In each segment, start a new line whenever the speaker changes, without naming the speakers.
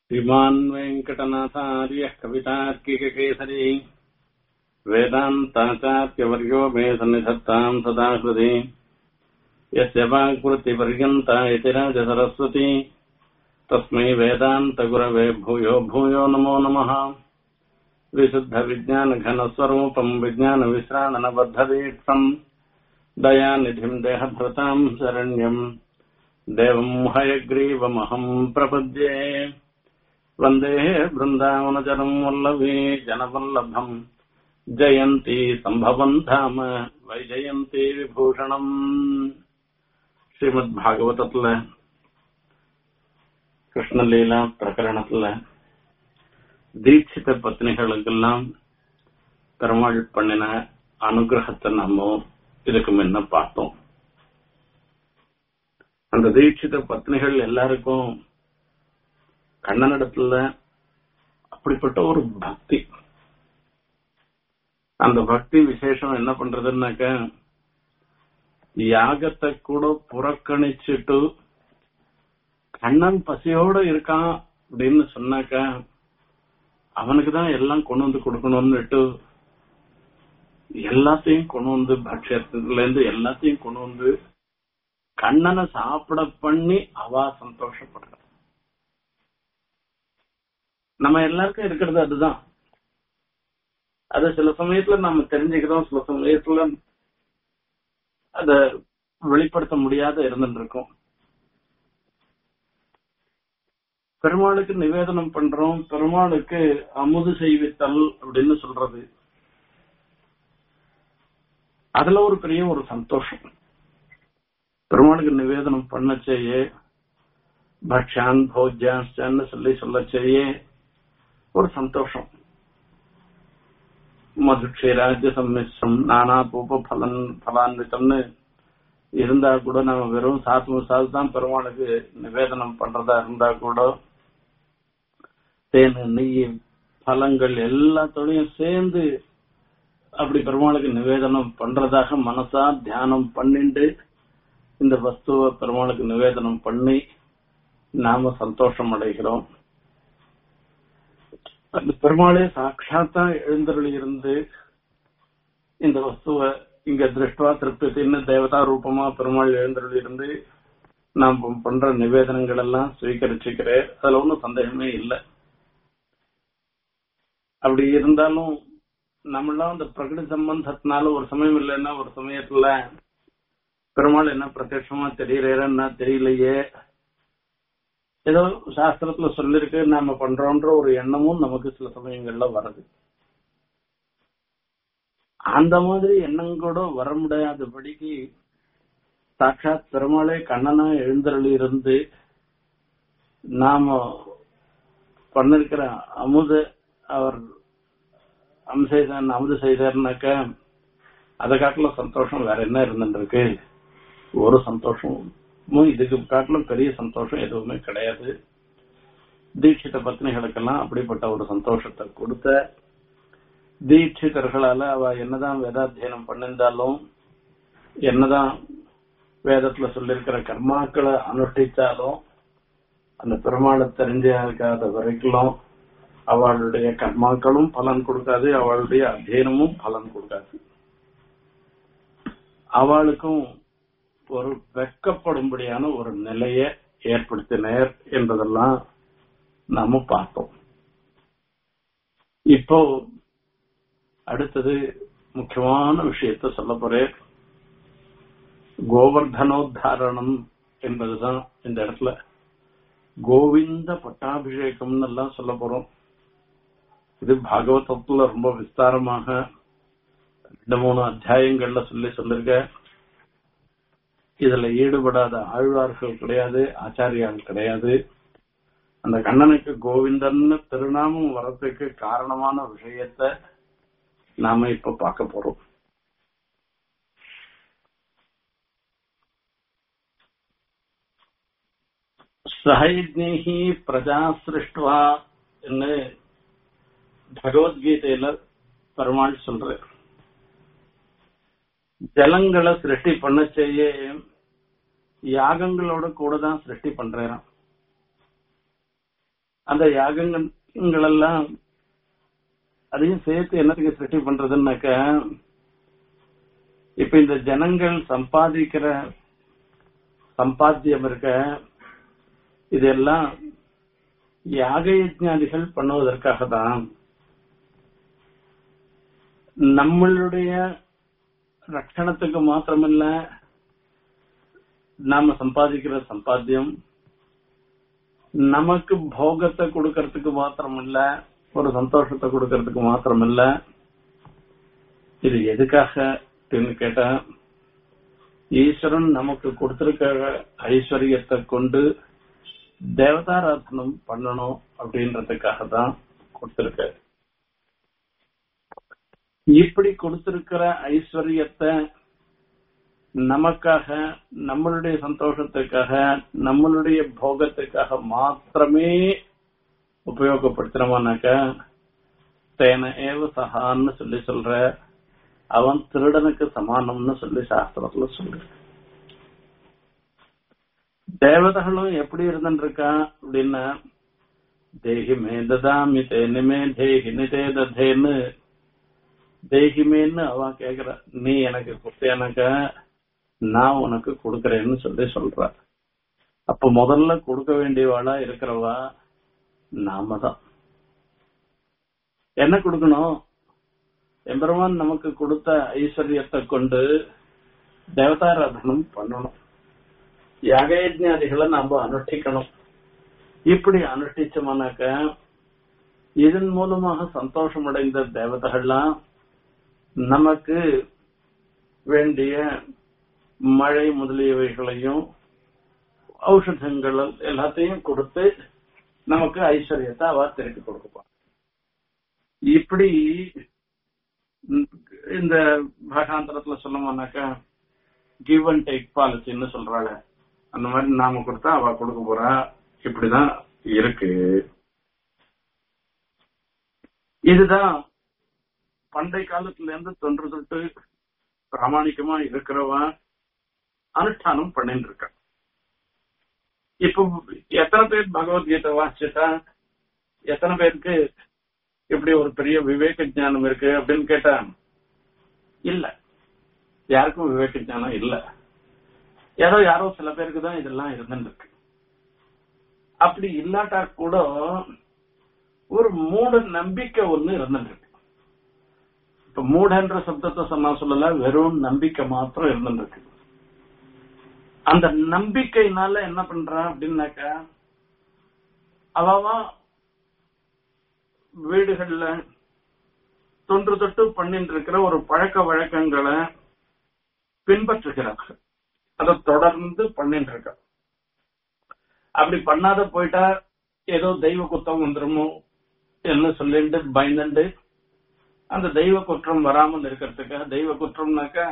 श्रीमान् वेङ्कटनाथार्यः कवितार्किककेसरी वेदान्ताचार्यवर्यो मे सन्निधत्ताम् सदा हृदि यस्य वाक्वृत्तिपर्यन्ता इति राजसरस्वती तस्मै वेदान्तगुरवे भूयो भूयो नमो नमः विशुद्धविज्ञानघनस्वरूपम् विज्ञानविश्राणनबद्धदीक्षम् दयानिधिम् देहभृताम् शरण्यम् देवम् हयग्रीवमहम् प्रपद्ये वन्दे बृन्दावनचरम् वल्लभी जनवल्लभम् जयन्ती सम्भवम् धाम வைஜெயந்தி விபூஷணம் ஸ்ரீமத் பாகவதத்துல கிருஷ்ணலீலா பிரகரணத்துல தீட்சித பத்னிகளுக்கெல்லாம் பெருமாள் பண்ணின அனுகிரகத்தை நம்ம இதுக்கு முன்ன பார்த்தோம் அந்த தீட்சித பத்னிகள் எல்லாருக்கும் கண்ணனிடத்துல அப்படிப்பட்ட ஒரு பக்தி அந்த பக்தி விசேஷம் என்ன பண்றதுன்னாக்க யாகத்தை கூட புறக்கணிச்சுட்டு கண்ணன் பசியோட இருக்கான் அப்படின்னு சொன்னாக்க அவனுக்கு தான் எல்லாம் கொண்டு வந்து கொடுக்கணும்னுட்டு எல்லாத்தையும் கொண்டு வந்து பட்சத்துல இருந்து எல்லாத்தையும் கொண்டு வந்து கண்ணனை சாப்பிட பண்ணி அவா சந்தோஷப்படுற நம்ம எல்லாருக்கும் இருக்கிறது அதுதான் அது சில சமயத்துல நம்ம தெரிஞ்சுக்கிறோம் சில சமயத்துல அத வெளிப்படுத்த முடியாத இருந்துட்டு இருக்கும் பெருமாளுக்கு நிவேதனம் பண்றோம் பெருமாளுக்கு அமுது செய்வித்தல் அப்படின்னு சொல்றது அதுல ஒரு பெரிய ஒரு சந்தோஷம் பெருமாளுக்கு நிவேதனம் பண்ண செய்ய பக்ஷான் போஜான்னு சொல்லி சொல்ல செய்ய ஒரு சந்தோஷம் மதுக்ஷீராஜ்ய சம்மிஸ்ரம் நானா பூப பலன் பலான்வித்தம்னு இருந்தா கூட நம்ம வெறும் சாத்து சாத்து தான் பெருமாளுக்கு நிவேதனம் பண்றதா இருந்தா கூட தேன் நெய் பழங்கள் எல்லாத்தோடையும் சேர்ந்து அப்படி பெருமாளுக்கு நிவேதனம் பண்றதாக மனசா தியானம் பண்ணிண்டு இந்த வஸ்துவ பெருமாளுக்கு நிவேதனம் பண்ணி நாம சந்தோஷம் அடைகிறோம் அந்த பெருமாளே சாட்சாத்தா எழுந்தருளி இருந்து இந்த வஸ்துவ இங்க திருஷ்டுவா திருப்தின்னு தேவதா ரூபமா பெருமாள் எழுந்தருளி இருந்து நாம் பண்ற நிவேதனங்கள் எல்லாம் ஸ்வீகரிச்சுக்கிறேன் அதுல ஒன்றும் சந்தேகமே இல்லை அப்படி இருந்தாலும் நம்மளாம் அந்த பிரகடி சம்பந்தத்தினால ஒரு சமயம் இல்லைன்னா ஒரு சமயத்துல பெருமாள் என்ன பிரத்யட்சமா தெரியறேன்னா தெரியலையே ஏதோ சாஸ்திரத்துல சொல்லிருக்கு நாம பண்றோன்ற ஒரு எண்ணமும் நமக்கு சில சமயங்கள்ல வருது அந்த மாதிரி எண்ணம் கூட வர முடியாதபடிக்கு சாட்சாத் பெருமாளே கண்ணனா எழுந்தருளி இருந்து நாம பண்ணிருக்கிற அமுத அவர் அம்சைதான் அமுது செய்தார்னாக்க அதை காட்டுல சந்தோஷம் வேற என்ன இருந்துருக்கு ஒரு சந்தோஷமும் இதுக்கு காட்டிலும் பெரிய சந்தோஷம் எதுவுமே கிடையாது தீட்சித பத்னிகளுக்கெல்லாம் அப்படிப்பட்ட ஒரு சந்தோஷத்தை கொடுத்த தீட்சிதர்களால அவ என்னதான் வேதாத்தியனம் பண்ணிருந்தாலும் என்னதான் வேதத்துல சொல்லியிருக்கிற கர்மாக்களை அனுஷ்டிச்சாலும் அந்த பெருமாளை தெரிஞ்சாத வரைக்கும் அவளுடைய கர்மாக்களும் பலன் கொடுக்காது அவளுடைய அத்தியனமும் பலன் கொடுக்காது அவளுக்கும் ஒரு வெக்கப்படும்படியான ஒரு நிலையை ஏற்படுத்தினர் என்பதெல்லாம் நாம பார்த்தோம் இப்போ அடுத்தது முக்கியமான விஷயத்த சொல்ல போறேன் கோவர்தனோத்தாரணம் என்பதுதான் இந்த இடத்துல கோவிந்த பட்டாபிஷேகம்னு எல்லாம் சொல்ல போறோம் இது பாகவதத்துல ரொம்ப விஸ்தாரமாக ரெண்டு மூணு அத்தியாயங்கள்ல சொல்லி சொல்லிருக்க இதுல ஈடுபடாத ஆழ்வார்கள் கிடையாது ஆச்சாரியால் கிடையாது அந்த கண்ணனுக்கு கோவிந்தன்னு திருநாமம் வரத்துக்கு காரணமான விஷயத்த நாம இப்ப பார்க்க போறோம் சஹைஜ்னி பிரஜா சிருஷ்டுவா என்று பகவத்கீதையில பெருமாள் சொல்ற ஜலங்களை சிருஷ்டி பண்ண செய்ய யாகங்களோட கூட தான் சிருஷ்டி பண்றாராம் அந்த யாகங்கள் எல்லாம் அதையும் சேர்த்து என்னத்துக்கு சிருஷ்டி பண்றதுன்னாக்க இப்ப இந்த ஜனங்கள் சம்பாதிக்கிற சம்பாத்தியம் இருக்க இதெல்லாம் யாக யஜ்ஞாதிகள் பண்ணுவதற்காக தான் நம்மளுடைய ரட்சணத்துக்கு மாத்திரமில்ல நாம சம்பாதிக்கிற சம்பாத்தியம் நமக்கு போகத்தை கொடுக்கறதுக்கு மாத்திரம் இல்ல ஒரு சந்தோஷத்தை கொடுக்கறதுக்கு மாத்திரம் இல்ல இது எதுக்காக அப்படின்னு கேட்டா ஈஸ்வரன் நமக்கு கொடுத்திருக்க ஐஸ்வர்யத்தை கொண்டு தேவதாராதனம் பண்ணணும் அப்படின்றதுக்காக தான் கொடுத்திருக்காரு இப்படி கொடுத்திருக்கிற ஐஸ்வர்யத்தை நமக்காக நம்மளுடைய சந்தோஷத்துக்காக நம்மளுடைய போகத்துக்காக மாத்திரமே உபயோகப்படுத்தினோம்னாக்க தேன ஏவ சகான்னு சொல்லி சொல்ற அவன் திருடனுக்கு சமானம்னு சொல்லி சாஸ்திரத்துல சொல்ற தேவதைகளும் எப்படி இருந்துருக்கா அப்படின்னா தேகிமே ததாமி தேனிமே தேகினி தே ததேன்னு தேகிமேன்னு அவ கேக்குற நீ எனக்கு கொடுத்தேனாக்க நான் உனக்கு கொடுக்கறேன்னு சொல்லி சொல்ற அப்ப முதல்ல கொடுக்க வேண்டியவாளா இருக்கிறவா நாம தான் என்ன கொடுக்கணும் எம்பெருமான் நமக்கு கொடுத்த ஐஸ்வர்யத்தை கொண்டு தேவதாராதனம் பண்ணணும் யாகயஜாதிகளை நாம அனுஷ்டிக்கணும் இப்படி அனுஷ்டிச்சோம்னாக்க இதன் மூலமாக சந்தோஷம் அடைந்த தேவதைகள்லாம் நமக்கு வேண்டிய மழை முதலியவைகளையும் ஔஷதங்கள் எல்லாத்தையும் கொடுத்து நமக்கு ஐஸ்வர்யத்தை அவ திருப்பி கொடுப்பான் இப்படி இந்த பாஷாந்தரத்துல சொல்லணும்னாக்கா கிவ் அண்ட் டேக் பாலிசின்னு சொல்றாங்க அந்த மாதிரி நாம கொடுத்தா அவ கொடுக்க போறா இப்படிதான் இருக்கு இதுதான் பண்டை காலத்துல இருந்து தொன்று தொட்டு பிராமணிக்கமா இருக்கிறவா அனுஷ்டானம் பண்ணிட்டு இருக்க இப்போ எத்தனை பேர் பகவத்கீதை வாசிச்சுட்டா எத்தனை பேருக்கு இப்படி ஒரு பெரிய விவேக ஞானம் இருக்கு அப்படின்னு கேட்டா இல்ல யாருக்கும் விவேக ஞானம் இல்ல ஏதோ யாரோ சில பேருக்கு தான் இதெல்லாம் இருந்துருக்கு அப்படி இல்லாட்டா கூட ஒரு மூட நம்பிக்கை ஒண்ணு இருந்துருக்கு இப்ப மூடன்ற சப்தத்தை சொன்னா சொல்லல வெறும் நம்பிக்கை மாத்திரம் இருந்துருக்கு அந்த நம்பிக்கையினால என்ன பண்றா அப்படின்னாக்கா அவவா வீடுகள்ல தொன்று தொட்டு பண்ணிட்டு இருக்கிற ஒரு பழக்க வழக்கங்களை பின்பற்றுகிறார்கள் அதை தொடர்ந்து பண்ணிட்டு இருக்க அப்படி பண்ணாத போயிட்டா ஏதோ தெய்வ குத்தம் வந்துருமோ என்ன சொல்லிட்டு பயந்துண்டு அந்த தெய்வ குற்றம் வராமல் இருக்கிறதுக்காக தெய்வ குற்றம்னாக்கா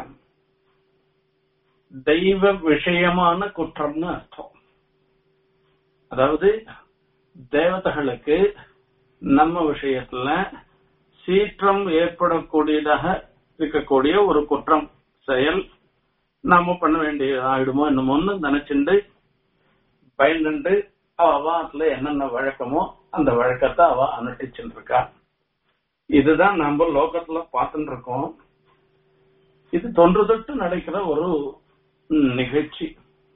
தெய்வ விஷயமான குற்றம்னு அர்த்தம் அதாவது தேவதைகளுக்கு நம்ம விஷயத்துல சீற்றம் ஏற்படக்கூடியதாக இருக்கக்கூடிய ஒரு குற்றம் செயல் நாம பண்ண வேண்டிய ஆயிடுமோ என்னமோன்னு நினைச்சுண்டு பயந்துண்டு அவ அதுல என்னென்ன வழக்கமோ அந்த வழக்கத்தை அவ அனுஷ்டிச்சுட்டு இருக்கா இதுதான் நம்ம லோகத்துல பார்த்துட்டு இருக்கோம் இது தொன்று தொட்டு நடக்கிற ஒரு நிகழ்ச்சி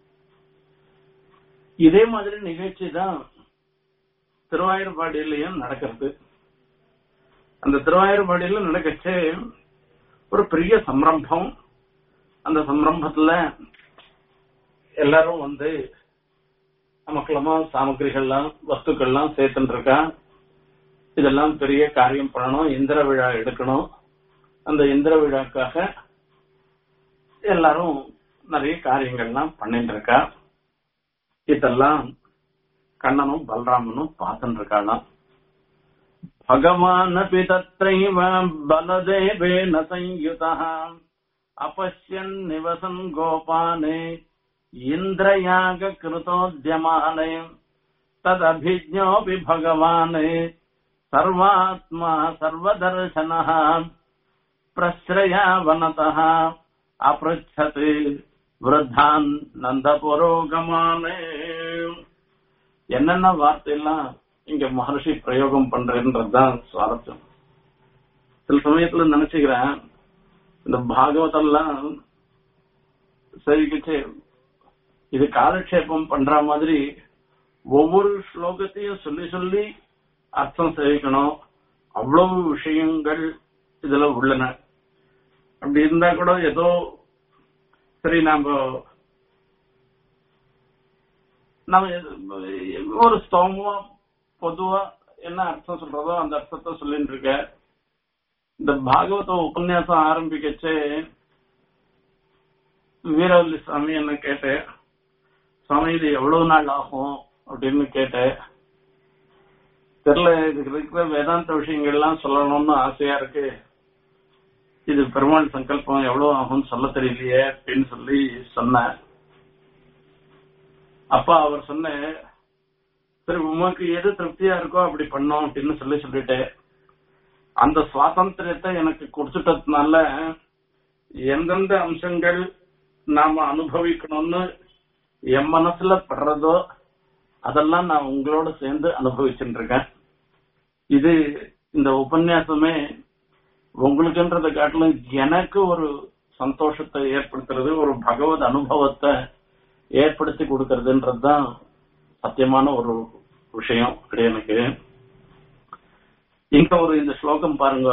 இதே மாதிரி நிகழ்ச்சி தான் திருவாயூர்பாடியிலையும் நடக்கிறது அந்த திருவாயூர்பாடியில நடக்கச்சே ஒரு பெரிய சம்ரம்பம் அந்த சம்ரம்பத்துல எல்லாரும் வந்து நமக்குள்ளமா சாமகிரிகள்லாம் வஸ்துக்கள்லாம் சேர்த்துட்டு இருக்கா இதெல்லாம் பெரிய காரியம் பண்ணணும் இந்திர விழா எடுக்கணும் அந்த இந்திர விழாக்காக எல்லாரும் நிறைய காரியங்கள்லாம் பண்ணிட்டு இருக்கா இதெல்லாம் கண்ணனும் பலராமனும் பார்த்துட்டு இருக்காளாம் भगवानपि तत्रैव बलदेवेन संयुतः अपश्यन् निवसन् गोपाने इन्द्रयागकृतोद्यमाने तदभिज्ञोऽपि भगवान् सर्वात्मा सर्वदर्शनः प्रश्रयावनतः अपृच्छत् वृद्धान् நந்தபுரோகமானே என்னென்ன வார்த்தையெல்லாம் இங்க மகர்ஷி பிரயோகம் பண்றதுன்றதுதான் சுவாரஸ்யம் சில சமயத்துல நினைச்சுக்கிறேன் இந்த பாகவதெல்லாம் சரிக்கிச்சு இது காலக்ஷேபம் பண்ற மாதிரி ஒவ்வொரு ஸ்லோகத்தையும் சொல்லி சொல்லி அர்த்தம் சேவிக்கணும் அவ்வளவு விஷயங்கள் இதுல உள்ளன அப்படி இருந்தா கூட ஏதோ சரி நாம நம்ம எது- ஒரு ஸ்தோமமா பொதுவா என்ன அர்த்தம் சொல்றதோ அந்த அர்த்தத்தை சொல்லிட்டு இருக்க இந்த பாகவத உபன்யாசம் ஆரம்பிக்கச்சே வீரவல்லி சாமி என்ன கேட்டேன் சுவாமி இது எவ்வளவு நாள் ஆகும் அப்படின்னு கேட்டேன் தெரியல இதுக்கு இருக்கிற வேதாந்த விஷயங்கள்லாம் சொல்லணும்னு ஆசையா இருக்கு இது பெருமாள் சங்கல்பம் எவ்வளவு ஆகும்னு சொல்ல தெரியலையே அப்படின்னு சொல்லி சொன்னேன் அப்பா அவர் சொன்ன சரி உமக்கு எது திருப்தியா இருக்கோ அப்படி பண்ணோம் அப்படின்னு சொல்லி சொல்லிட்டேன் அந்த சுவாதந்திரத்தை எனக்கு கொடுத்துட்டதுனால எந்தெந்த அம்சங்கள் நாம அனுபவிக்கணும்னு என் மனசுல படுறதோ அதெல்லாம் நான் உங்களோட சேர்ந்து அனுபவிச்சுட்டு இருக்கேன் இது இந்த உபன்யாசமே உங்களுக்குன்றதை காட்டிலும் எனக்கு ஒரு சந்தோஷத்தை ஏற்படுத்துறது ஒரு பகவத் அனுபவத்தை ஏற்படுத்தி கொடுக்கறதுன்றதுதான் சத்தியமான ஒரு விஷயம் எனக்கு இங்க ஒரு இந்த ஸ்லோகம் பாருங்க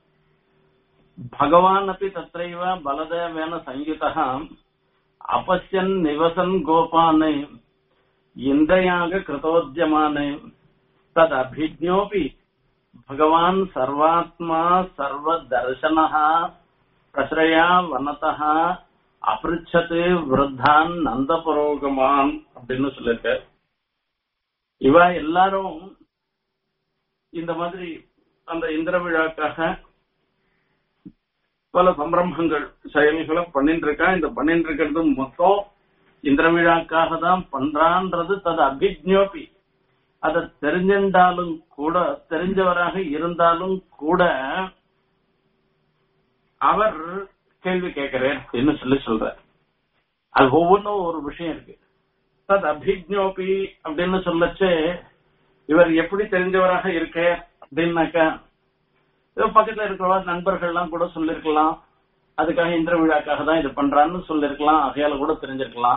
பகவான் அப்படி தத்தைவ பலதேவேன சங்கீதா அபசியன் நிவசன் கோபான் இந்திரயாக கிருதோத்யமான தத் அபிஜோபி பகவான் சர்வாத்மா சர்வதர்சன பிரசரயா வனதா அபிருச்சது விருத்தான் நந்த புரோகமான் அப்படின்னு சொல்லிருக்க இவ எல்லாரும் இந்த மாதிரி அந்த இந்திர விழாக்காக பல சம்பிரமங்கள் செயல்களை பண்ணிட்டு இருக்கா இந்த பண்ணிட்டு இருக்கிறது மொத்தம் இந்திர விழாக்காக தான் பண்றான்றது தது அபிஜ்ஞோபி அதை தெரிஞ்சிருந்தாலும் கூட தெரிஞ்சவராக இருந்தாலும் கூட அவர் கேள்வி கேட்கிறார் அப்படின்னு சொல்லி சொல்ற அது ஒவ்வொன்றும் ஒரு விஷயம் இருக்கு தத் அபிஜ்ஞோபி அப்படின்னு சொல்லச்சு இவர் எப்படி தெரிஞ்சவராக இருக்க அப்படின்னாக்கா ஏதோ பக்கத்துல இருக்கிறவா நண்பர்கள்லாம் கூட சொல்லிருக்கலாம் அதுக்காக இந்திர விழாக்காக தான் இது பண்றான்னு சொல்லிருக்கலாம் அகையால கூட தெரிஞ்சிருக்கலாம்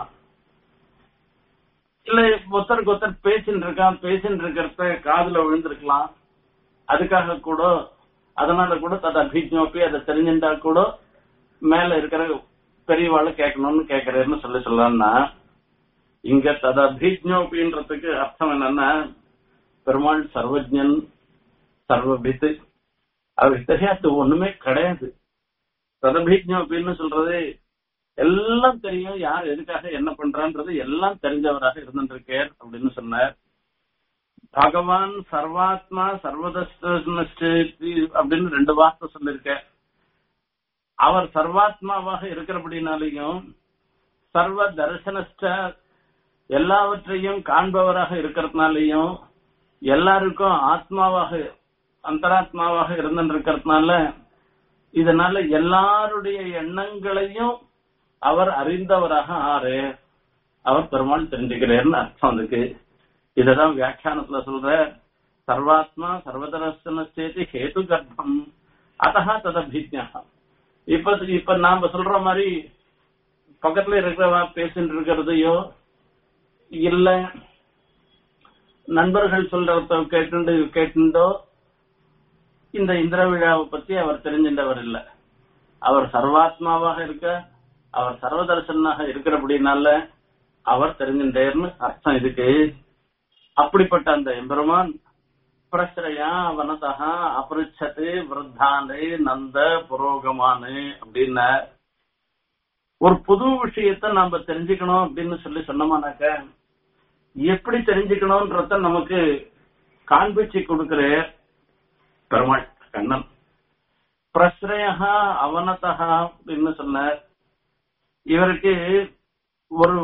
இல்ல ஒருத்தருக்கு ஒருத்தர் பேசின்னு இருக்கான் பேசின்னு இருக்கிறத காதுல விழுந்திருக்கலாம் அதுக்காக கூட அதனால கூட தது அபிஜோப்பி அதை தெரிஞ்சிருந்தா கூட மேல இருக்கிற பெரியவாளை கேட்கணும்னு கேட்கறேன்னு சொல்லி சொல்லலாம்னா இங்க தது அபிஜோப்பின்றதுக்கு அர்த்தம் என்னன்னா பெருமாள் சர்வஜன் சர்வபித்து அவருக்கு தெரியாது ஒண்ணுமே கிடையாது ததபிஜம் அப்படின்னு சொல்றது எல்லாம் தெரியும் யார் எதுக்காக என்ன பண்றான்றது எல்லாம் தெரிஞ்சவராக இருந்திருக்கார் அப்படின்னு சொன்னார் பகவான் சர்வாத்மா சர்வதஸ்தி அப்படின்னு ரெண்டு வார்த்தை சொல்லிருக்க அவர் சர்வாத்மாவாக இருக்கிறபடினாலையும் சர்வ தரிசனஸ்ட எல்லாவற்றையும் காண்பவராக இருக்கிறதுனாலையும் எல்லாருக்கும் ஆத்மாவாக அந்தராத்மாவாக இருந்திருக்கிறதுனால இதனால எல்லாருடைய எண்ணங்களையும் அவர் அறிந்தவராக ஆறு அவர் பெருமாள் தெரிஞ்சுக்கிறேன்னு அர்த்தம் அதுக்கு இததான் வியாக்கியானத்துல சொல்ற சர்வாத்மா சர்வதரஸ்தனச்சேதி ஹேது கர்ப்பம் அத்தா ததபிஜா இப்ப இப்ப நாம சொல்ற மாதிரி பக்கத்துல இருக்கிறவா பேசிட்டு இருக்கிறதையோ இல்ல நண்பர்கள் சொல்றத கேட்டு கேட்டுண்டோ இந்த இந்திர விழாவை பத்தி அவர் தெரிஞ்சின்றவர் இல்ல அவர் சர்வாத்மாவாக இருக்க அவர் சர்வதர்சனாக இருக்கிறபடினால அவர் தெரிஞ்சின்றேர்னு அர்த்தம் இதுக்கு அப்படிப்பட்ட அந்த எம்பெருமான் பிரஸ்ரயா வனதா அபரிச்சது விருத்தானு நந்த புரோகமானு அப்படின்ன ஒரு புது விஷயத்த நாம தெரிஞ்சுக்கணும் அப்படின்னு சொல்லி சொன்னோமானாக்க எப்படி தெரிஞ்சுக்கணும்ன்றத நமக்கு காண்பிச்சு கொடுக்கிற பெருமாள் கண்ணன் பிரஸ்ரயா அவனதா அப்படின்னு சொன்னார் இவருக்கு ஒரு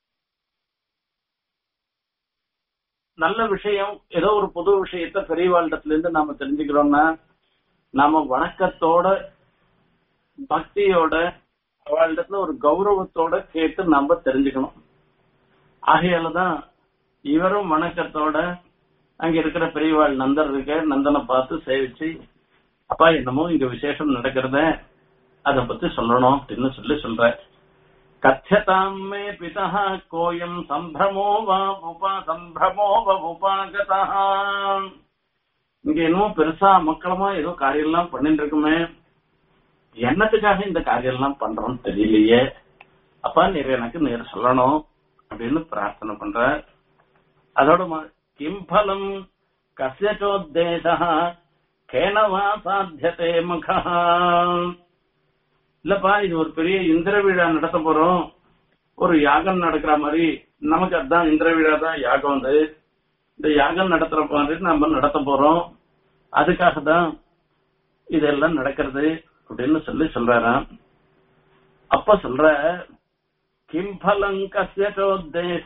நல்ல விஷயம் ஏதோ ஒரு புது விஷயத்த பெரியவாழ்டத்துல இருந்து நாம தெரிஞ்சுக்கிறோம்னா நாம வணக்கத்தோட பக்தியோட அவளிடத்துல ஒரு கௌரவத்தோட கேட்டு நாம தெரிஞ்சுக்கணும் ஆகையாலதான் இவரும் வணக்கத்தோட அங்க இருக்கிற பெரியவாள் நந்தர் இருக்க நந்தனை பார்த்து சேவிச்சு அப்பா என்னமோ இங்க விசேஷம் நடக்கிறத அத பத்தி சொல்லணும் அப்படின்னு சொல்லி சொல்ற கத்தியதாம் மே பிதா கோயம் சம்பிரமோ வா உபா சம்பிரமோ வ உபாகதா இங்க என்னமோ பெருசா மக்களமா ஏதோ காரியம் எல்லாம் பண்ணிட்டு இருக்குமே என்னத்துக்காக இந்த காரியம் எல்லாம் பண்றோம்னு தெரியலையே அப்பா நீர் எனக்கு நேர் சொல்லணும் அப்படின்னு பிரார்த்தனை பண்ற அதோட ம- கிம் பலம் கசியச்சோத்தேச கேனவா சாத்தியதே முகா இல்லப்பா இது ஒரு பெரிய இந்திர விழா நடத்த போறோம் ஒரு யாகம் நடக்கிற மாதிரி நமக்கு அதான் இந்திர விழா தான் யாகம் வந்து இந்த யாகம் நடத்துற மாதிரி நம்ம நடத்த போறோம் அதுக்காக தான் இதெல்லாம் நடக்கிறது அப்படின்னு சொல்லி சொல்றாராம் அப்ப சொல்ற கிம் பலம் கசியச்சோத்தேச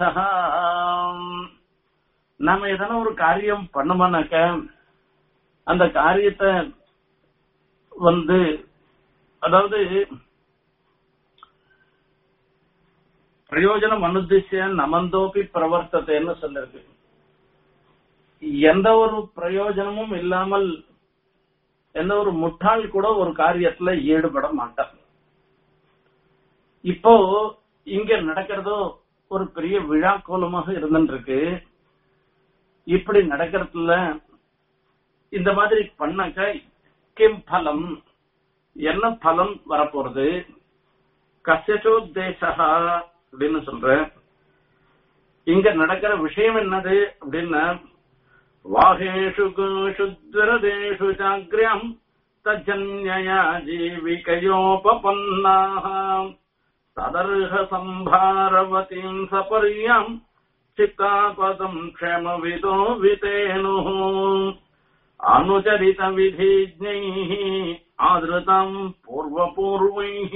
நாம எதனா ஒரு காரியம் பண்ணோம்னாக்க அந்த காரியத்தை வந்து அதாவது பிரயோஜனம் அனுதிசிய நமந்தோப்பி பிரவர்த்தத்தைன்னு சொல்லிருக்கு எந்த ஒரு பிரயோஜனமும் இல்லாமல் எந்த ஒரு முட்டாள் கூட ஒரு காரியத்துல ஈடுபட மாட்டான் இப்போ இங்க நடக்கிறதோ ஒரு பெரிய விழா கோலமாக இருந்துருக்கு இப்படி நடக்கிறதுல இந்த மாதிரி பண்ணாக்க கிம் பலம் என்ன பலம் வரப்போறது கசியச்சோத்தேசா அப்படின்னு சொல்ற இங்க நடக்கிற விஷயம் என்னது அப்படின்னா வாகேஷு சுத்ரதேஷு ஜாகிரம் தஜன்யா ஜீவிகயோபபன்னாः ததர்ஹ சம்பாரவதீம் சபர்யாம் சித்தாபதம் க்ஷமவிதோ விதேனுः अनुचरित विधिज्ञैः आदृतम् पूर्वपूर्वैः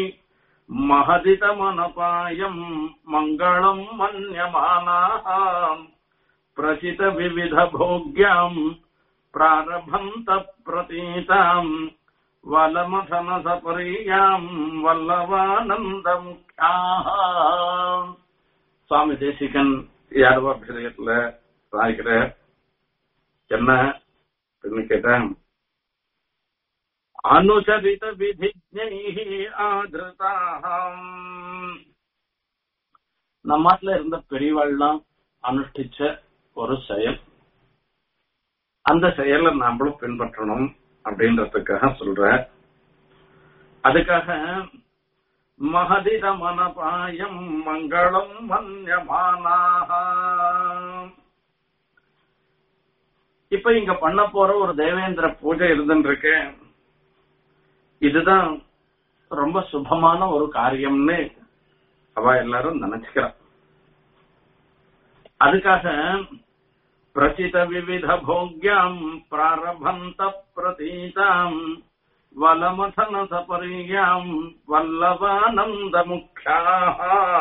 महदितमनपायम् मङ्गलम् मन्यमानाः प्रचित विविध भोग्याम् प्रारभन्त प्रतीताम् वलमथन सपर्याम् வல்லவானந்தமுख्याः சுவாமி தேசிகன் யாதவாபிஷேகத்துல சாய்க்கிற என்ன அப்படின்னு கேட்டேன் அனுசரித விதிஜை ஆதிருதாம் நம்ம நாட்டுல இருந்த பெரியவாள்லாம் அனுஷ்டிச்ச ஒரு செயல் அந்த செயலை நாமளும் பின்பற்றணும் அப்படின்றதுக்காக சொல்ற அதுக்காக மகதித மனபாயம் மங்களம் மன்யமானாக இப்ப இங்க பண்ண போற ஒரு தேவேந்திர பூஜை இருந்துருக்கு இதுதான் ரொம்ப சுபமான ஒரு காரியம்னு அவ எல்லாரும் நினைச்சுக்கிறா அதுக்காக பிரச்சித விவித போக்யாம் பிராரபந்த பிரதீதாம் வலமதன சபரியாம் வல்லவானந்த முக்கியாக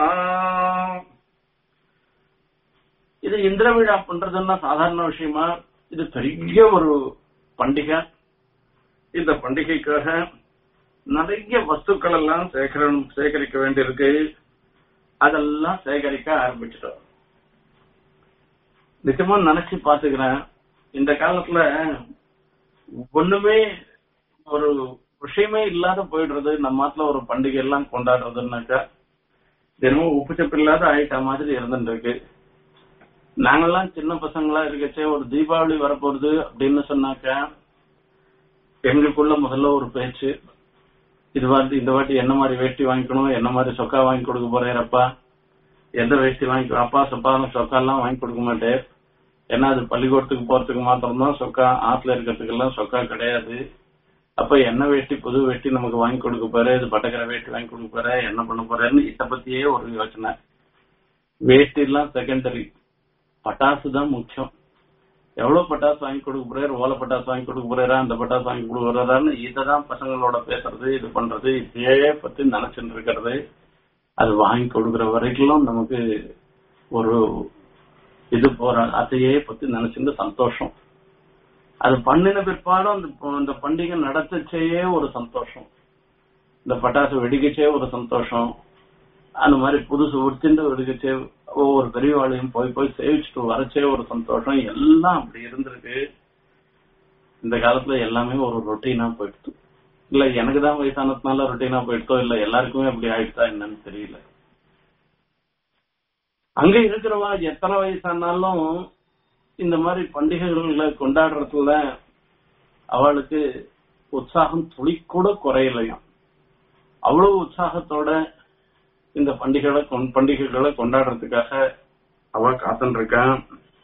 இது இந்திர விழா பண்றதுன்னா சாதாரண விஷயமா இது பெரிய ஒரு பண்டிகை இந்த பண்டிகைக்காக நிறைய வஸ்துக்கள் எல்லாம் சேகரணம் சேகரிக்க வேண்டியிருக்கு அதெல்லாம் சேகரிக்க ஆரம்பிச்சிட்டோம் நிச்சயமா நினைச்சு பாத்துக்கிறேன் இந்த காலத்துல ஒண்ணுமே ஒரு விஷயமே இல்லாத போயிடுறது நம்ம நாட்டுல ஒரு பண்டிகை எல்லாம் கொண்டாடுறதுன்னாக்கா தினமும் உப்புச்சப்பு இல்லாத ஆயிட்ட மாதிரி இருந்துட்டு இருக்கு நாங்கெல்லாம் சின்ன பசங்களா இருக்கச்சே ஒரு தீபாவளி வரப்போகுது அப்படின்னு சொன்னாக்கா எங்களுக்குள்ள முதல்ல ஒரு பேச்சு இது வாட்டி இந்த வாட்டி என்ன மாதிரி வேஷ்டி வாங்கிக்கணும் என்ன மாதிரி சொக்கா வாங்கி கொடுக்க போறேன் எந்த வேஷ்டி வாங்கி அப்பா சொப்பா சொக்கா எல்லாம் வாங்கி கொடுக்க மாட்டேன் ஏன்னா அது பள்ளிக்கூடத்துக்கு போறதுக்கு மாத்திரம்தான் சொக்கா ஆத்துல இருக்கிறதுக்கு எல்லாம் சொக்கா கிடையாது அப்ப என்ன வேஷ்டி புது வேஷ்டி நமக்கு வாங்கி கொடுக்க போற இது பட்டக்கரை வேஷ்டி வாங்கி கொடுக்க போற என்ன பண்ண போறேன்னு இத பத்தியே ஒரு யோசனை வேஷ்டி எல்லாம் செகண்டரி பட்டாசு தான் முக்கியம் எவ்வளவு பட்டாசு வாங்கி கொடுக்க போறாரு ஓலை பட்டாசு வாங்கி கொடுக்க போறாரா அந்த பட்டாசு வாங்கி கொடுக்க போறாரான்னு இததான் பசங்களோட பேசுறது இது பண்றது இதையே பத்தி நினைச்சுட்டு இருக்கிறது அது வாங்கி கொடுக்கிற வரைக்கும் நமக்கு ஒரு இது போற அதையே பத்தி நினைச்சிருந்து சந்தோஷம் அது பண்ணின பிற்பாடும் அந்த இந்த பண்டிகை நடத்தச்சேயே ஒரு சந்தோஷம் இந்த பட்டாசு வெடிக்கச்சே ஒரு சந்தோஷம் அந்த மாதிரி புதுசு உடுத்திண்டு வெடிக்கச்சே ஒவ்வொரு பெரியவாளையும் போய் போய் சேவிச்சுட்டு வரச்சே ஒரு சந்தோஷம் எல்லாம் அப்படி இருந்திருக்கு இந்த காலத்துல எல்லாமே ஒரு ரொட்டீனா போயிடுது இல்ல எனக்கு தான் வயசானதுனால ரொட்டீனா போயிடுதோ இல்ல எல்லாருக்குமே அப்படி ஆயிடுதா என்னன்னு தெரியல அங்க இருக்கிறவா எத்தனை வயசானாலும் இந்த மாதிரி பண்டிகைகளை கொண்டாடுறதுல அவளுக்கு உற்சாகம் துளி கூட குறையலையாம் அவ்வளவு உற்சாகத்தோட இந்த பண்டிகைகளை பண்டிகைகளை கொண்டாடுறதுக்காக அவ காத்துட்டு இருக்கான்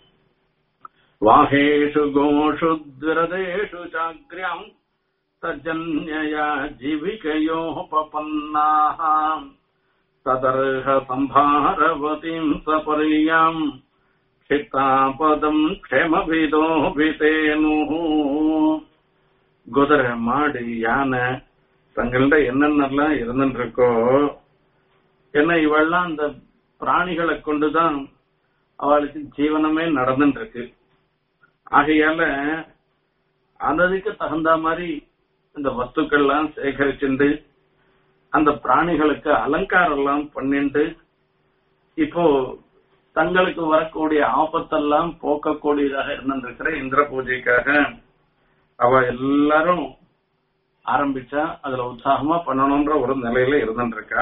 வாகேஷு கோஷு திரதேஷு சாக்ரியம் தஜன்யா ஜீவிகையோபபன்னாः ததர்ஹ சம்பாரவதிம் சபரியாம் க்ஷித்தாபதம் க்ஷேமவிதோபிதேனு குதிரை மாடு யானை தங்கள்கிட்ட என்னென்னலாம் இருந்துட்டு இருக்கோ என்ன இவெல்லாம் அந்த பிராணிகளை கொண்டுதான் அவளுக்கு ஜீவனமே நடந்துட்டு இருக்கு ஆகையால அததுக்கு தகுந்த மாதிரி இந்த வஸ்துக்கள்லாம் சேகரிச்சுண்டு அந்த பிராணிகளுக்கு அலங்காரம் எல்லாம் பண்ணிட்டு இப்போ தங்களுக்கு வரக்கூடிய ஆபத்தெல்லாம் போக்கக்கூடியதாக இருந்திருக்கிற இந்திர பூஜைக்காக அவ எல்லாரும் ஆரம்பிச்சா அதுல உற்சாகமா பண்ணணும்ன்ற ஒரு நிலையில இருந்துருக்கா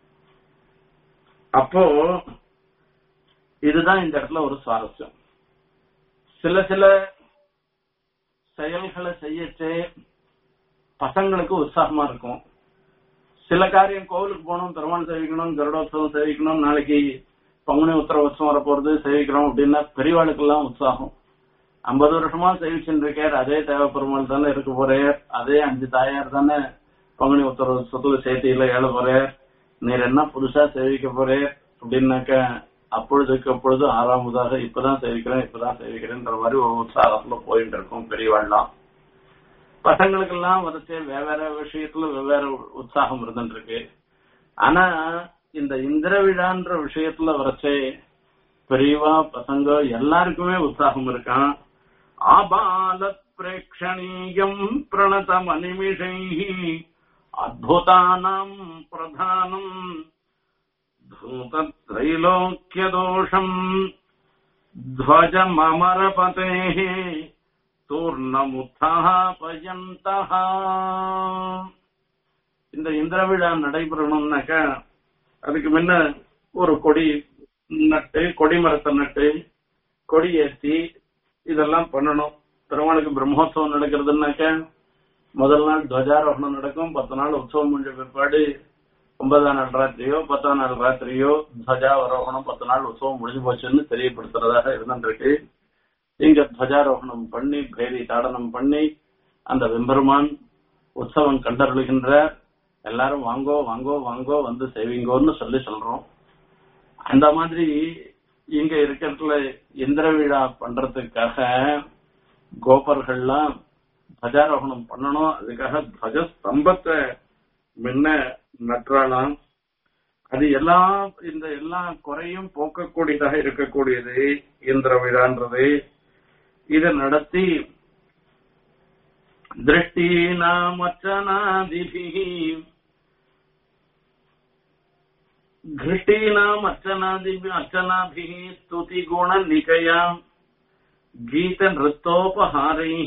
அப்போ இதுதான் இந்த இடத்துல ஒரு சுவாரஸ்யம் சில சில செயல்களை செய்யச்சே பசங்களுக்கு உற்சாகமா இருக்கும் சில காரியம் கோவிலுக்கு போகணும் பெருமாள் சேவிக்கணும் கருடோத்சவம் சேவிக்கணும் நாளைக்கு பங்குனி உத்தரவசம் வரப்போறது சேவிக்கிறோம் அப்படின்னா பெரியவாளுக்கெல்லாம் உற்சாகம் ஐம்பது வருஷமா சேவிச்சுட்டு இருக்கார் அதே தேவ பெருமாள் தானே இருக்க போறார் அதே அஞ்சு தாயார் தானே பங்குனி உத்தரவசத்துல சேர்த்தியில ஏழ போறார் நீர் என்ன புதுசா சேவிக்க போறேன் அப்படின்னாக்க அப்பொழுதுக்கு அப்பொழுது ஆறாவதாக இப்பதான் சேவிக்கிறேன் இப்பதான் சேவிக்கிறேன்ற மாதிரி ஒரு உற்சாகத்துல போயிட்டு இருக்கும் பெரியவாள்லாம் பசங்களுக்கெல்லாம் வரைச்சே வெவ்வேறு விஷயத்துல வெவ்வேறு உற்சாகம் இருந்துட்டு இருக்கு ஆனா இந்த இந்திர விழான்ற விஷயத்துல வரைச்சே பெரியவா பசங்க எல்லாருக்குமே உற்சாகம் இருக்கான் ஆபால பிரேக்ஷணீயம் பிரணதம் அனிமிஷை அத்புதானாம் பிரதானம் धूतत्रैलोक्यदोषम् ध्वजममरपतेः தூர்ணமுத்தாபயந்தः இந்த இந்திர விழா நடைபெறணும்னாக்க அதுக்கு முன்ன ஒரு கொடி நட்டு கொடி மரத்தை நட்டு கொடி ஏற்றி இதெல்லாம் பண்ணணும் பெருமாளுக்கு பிரம்மோத்சவம் நடக்கிறதுனாக்க முதல் நாள் துவஜாரோகணம் நடக்கும் பத்து நாள் உற்சவம் முடிஞ்ச பிற்பாடு ஒன்பதாம் நாள் ராத்திரியோ பத்தாம் நாள் ராத்திரியோ துவஜாரோகணம் பத்து நாள் உற்சவம் முடிஞ்சு போச்சுன்னு தெரியப்படுத்துறதாக இருந்துருக்கு இங்க துவஜாரோகணம் பண்ணி பேரி தாடனம் பண்ணி அந்த வெம்பெருமான் உற்சவம் கண்டருளுகின்ற எல்லாரும் வாங்கோ வாங்கோ வாங்கோ வந்து செய்வீங்கோன்னு சொல்லி சொல்றோம் அந்த மாதிரி இங்க இருக்கிறதுல இந்திர விழா பண்றதுக்காக கோபர்கள்லாம் துவஜாரோகணம் பண்ணணும் அதுக்காக துவஜ ஸ்தம்பத்தை முன்ன நற்றாலாம் அது எல்லாம் இந்த எல்லா குறையும் போக்கக்கூடியதாக இருக்கக்கூடியது இந்திர விழான்றது இதை நடத்தி திருஷ்டீனாமச்சனாதிபிகி घृष्टीनाम् अर्चनादिभि अर्चनाभिः स्तुतिगुणनिकयाम् गीतनृत्तोपहारैः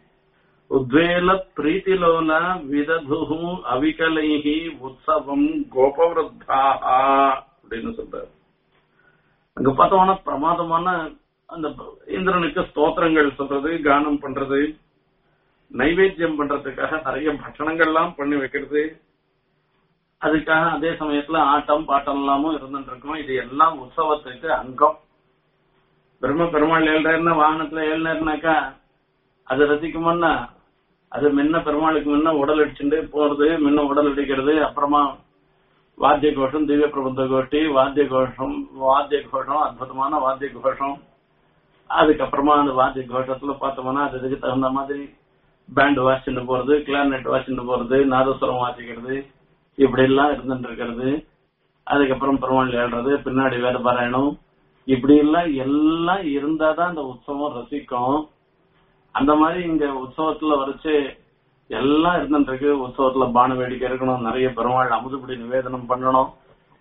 உத்வேல விததுஹு அவிகலைஹி உற்சவம் கோபவருத்தாக அப்படின்னு சொல்றாரு அங்க பார்த்தோம்னா பிரமாதமான அந்த இந்திரனுக்கு ஸ்தோத்திரங்கள் சொல்றது கானம் பண்றது நைவேத்தியம் பண்றதுக்காக நிறைய பட்சணங்கள்லாம் பண்ணி வைக்கிறது அதுக்காக அதே சமயத்துல ஆட்டம் பாட்டம் எல்லாமும் இருந்துட்டு இருக்கும் இது எல்லாம் உற்சவத்துக்கு அங்கம் பிரம்ம பெருமாள் ஏழ்றாருன்னா வாகனத்துல ஏழ்னாருனாக்கா அது ரசிக்குமோன்னா அது முன்ன பெருமாளுக்கு முன்ன உடல் அடிச்சுட்டு போறது முன்ன உடல் அடிக்கிறது அப்புறமா வாத்திய கோஷம் திவ்ய பிரபந்த கோஷ்டி வாத்திய கோஷம் வாத்திய கோஷம் அற்புதமான வாத்திய கோஷம் அதுக்கப்புறமா அந்த வாத்திய கோஷத்துல பார்த்தோம்னா அது இதுக்கு தகுந்த மாதிரி பேண்ட் வாசிச்சுட்டு போறது கிளார்நெட் வாசிச்சுட்டு போறது நாதஸ்வரம் வாசிக்கிறது இப்படி எல்லாம் இருந்துட்டு இருக்கிறது அதுக்கப்புறம் பெருமாள் ஏழ்றது பின்னாடி வேற பாராயணம் இப்படி எல்லாம் எல்லாம் இருந்தாதான் அந்த உற்சவம் ரசிக்கும் அந்த மாதிரி இங்க உற்சவத்துல வரைச்சு எல்லாம் இருந்துட்டு இருக்கு உற்சவத்துல பான வேடிக்கை இருக்கணும் நிறைய பெருமாள் அமுதுபடி நிவேதனம் பண்ணணும்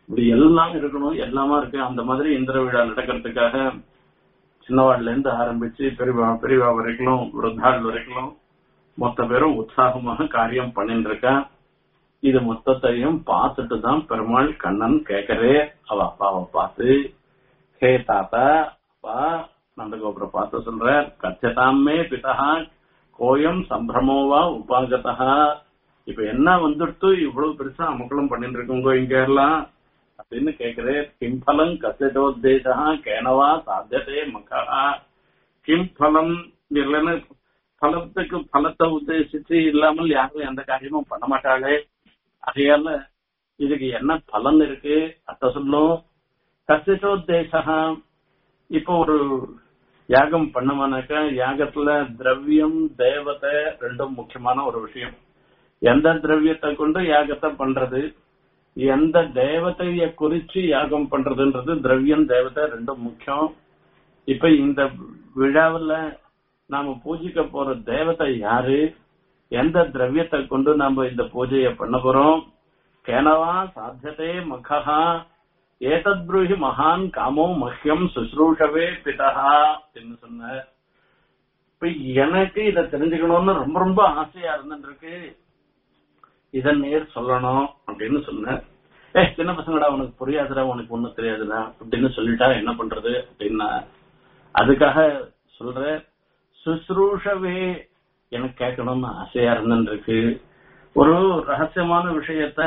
இப்படி எல்லாம் இருக்கணும் எல்லாமா இருக்கு அந்த மாதிரி இந்திர விழா நடக்கிறதுக்காக சின்னவாள்ல இருந்து ஆரம்பிச்சு பெரியவா பெரியவா வரைக்கும் விருத்தாள் வரைக்கும் மொத்த பேரும் உற்சாகமாக காரியம் பண்ணிட்டு இருக்கா இது மொத்தத்தையும் பார்த்துட்டு தான் பெருமாள் கண்ணன் கேட்கறே அவ அப்பாவை பார்த்து ஹே தாத்தா அப்பா நந்தகோபுரம் பார்த்து சொல்ற கச்சதாமே பிதா கோயம் சம்பிரமோவா உபாகதா இப்ப என்ன வந்துட்டு இவ்வளவு பெருசா அமக்கலம் பண்ணிட்டு இருக்கோங்க இங்க எல்லாம் அப்படின்னு கேக்குறேன் கிம்பலம் கசிதோத்தேசா கேனவா சாத்தியதே மக்கா கிம்பலம் இல்லைன்னு பலத்துக்கு பலத்தை உத்தேசிச்சு இல்லாமல் யாரும் எந்த காரியமும் பண்ண மாட்டாளே அதையால இதுக்கு என்ன பலன் இருக்கு அத்த சொல்லும் கசிதோத்தேசா இப்போ ஒரு யாகம் பண்ணமானாக்கா யாகத்துல திரவியம் தேவதை ரெண்டும் முக்கியமான ஒரு விஷயம் எந்த திரவியத்தை கொண்டு யாகத்தை பண்றது எந்த தேவதைய குறிச்சு யாகம் பண்றதுன்றது திரவியம் தேவதை ரெண்டும் முக்கியம் இப்ப இந்த விழாவில் நாம பூஜிக்க போற தேவதை யாரு எந்த திரவியத்தை கொண்டு நாம இந்த பூஜையை பண்ண போறோம் கேனவா சாத்தியதே மகா ஏதத் ப்ரூஹி மகான் காமோ மஹ்யம் சுஸ்ரூஷவே பிதா என்று சொன்ன இப்ப எனக்கு இத தெரிஞ்சுக்கணும்னு ரொம்ப ரொம்ப ஆசையா இருந்துருக்கு இத நேர் சொல்லணும் அப்படின்னு சொன்னேன் ஏ சின்ன பசங்கடா உனக்கு புரியாதுடா உனக்கு ஒண்ணும் தெரியாதுடா அப்படின்னு சொல்லிட்டா என்ன பண்றது அப்படின்னா அதுக்காக சொல்ற சுஸ்ரூஷவே எனக்கு கேட்கணும்னு ஆசையா இருந்துருக்கு ஒரு ரகசியமான விஷயத்த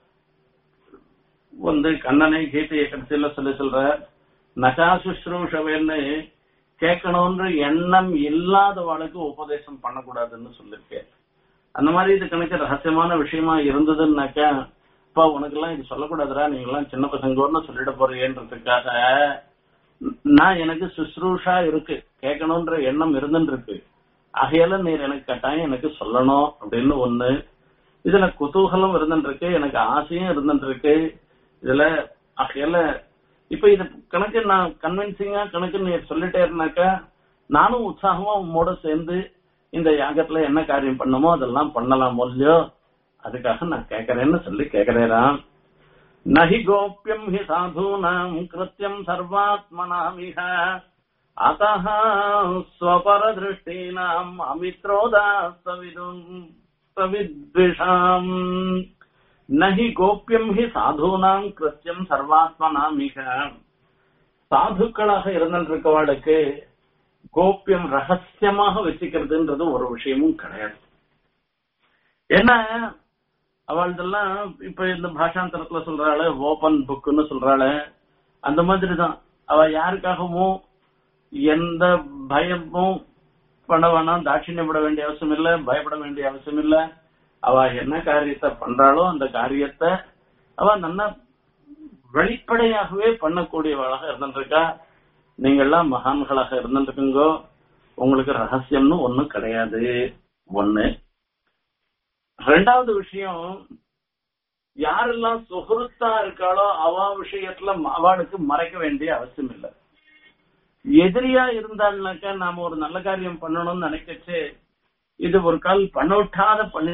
வந்து கண்ணனை கீதையை கடைசியில சொல்லி சொல்ற நகா சுஸ்ரூஷவேன்னு கேட்கணும்ன்ற எண்ணம் இல்லாதவாளுக்கு உபதேசம் பண்ணக்கூடாதுன்னு சொல்லிருக்கேன் அந்த மாதிரி இது கணக்கு ரகசியமான விஷயமா இருந்ததுன்னாக்கா அப்பா உனக்கு எல்லாம் இது சொல்லக்கூடாதுடா நீங்க எல்லாம் சின்ன பசங்கன்னு சொல்லிட போறீன்றதுக்காக நான் எனக்கு சுஸ்ரூஷா இருக்கு கேட்கணும்ன்ற எண்ணம் இருந்துட்டு இருக்கு ஆகையால நீர் எனக்கு கட்டாயம் எனக்கு சொல்லணும் அப்படின்னு ஒண்ணு இதுல குதூகலம் இருந்துட்டு இருக்கு எனக்கு ஆசையும் இருந்துட்டு இருக்கு இதுல ஆகையால இப்ப இது கணக்கு நான் கன்வின்சிங்கா கணக்கு நீ சொல்லிட்டே இருந்தாக்கா நானும் உற்சாகமா உம்மோட சேர்ந்து இந்த யாகத்துல என்ன காரியம் பண்ணமோ அதெல்லாம் பண்ணலாம் இல்லையோ அதுக்காக நான் கேக்குறேன்னு சொல்லி கேக்குறேன் நஹி கோப்பியம் ஹி சாதூனாம் கிருத்தியம் சர்வாத்மனாமிஹ அத்தः ஸ்வபரதृष्टीनाम् அமித்ரோதாஸ்தவிதும் சவித்விஷாம் நஹி கோப்பியம் ஹி சாதூனாம் கிருத்தியம் சர்வாத்மனாமிக சாதுக்களாக இருந்திருக்கவாளுக்கு கோப்பியம் ரகசியமாக வச்சுக்கிறதுன்றது ஒரு விஷயமும் கிடையாது ஏன்னா அவள்தெல்லாம் இப்ப இந்த பாஷாந்தரத்துல சொல்றாள் ஓபன் புக்குன்னு சொல்றாள் அந்த மாதிரி தான் அவ யாருக்காகவும் எந்த பயமும் பண்ண வேணாம் தாட்சிணியப்பட வேண்டிய அவசியம் இல்ல பயப்பட வேண்டிய அவசியம் இல்ல அவ என்ன காரியத்தை பண்றாளோ அந்த காரியத்தை அவ நல்லா வெளிப்படையாகவே பண்ணக்கூடியவளாக இருந்துருக்கா நீங்க எல்லாம் மகான்களாக இருந்துருக்குங்கோ உங்களுக்கு ரகசியம்னு ஒண்ணும் கிடையாது ஒண்ணு ரெண்டாவது விஷயம் யாரெல்லாம் சுகருத்தா இருக்காளோ அவ விஷயத்துல அவளுக்கு மறைக்க வேண்டிய அவசியம் இல்லை எதிரியா இருந்தாள்னாக்கா நாம ஒரு நல்ல காரியம் பண்ணணும்னு நினைக்கச்சு இது ஒரு கால் பண்ண விட்டாத பண்ணி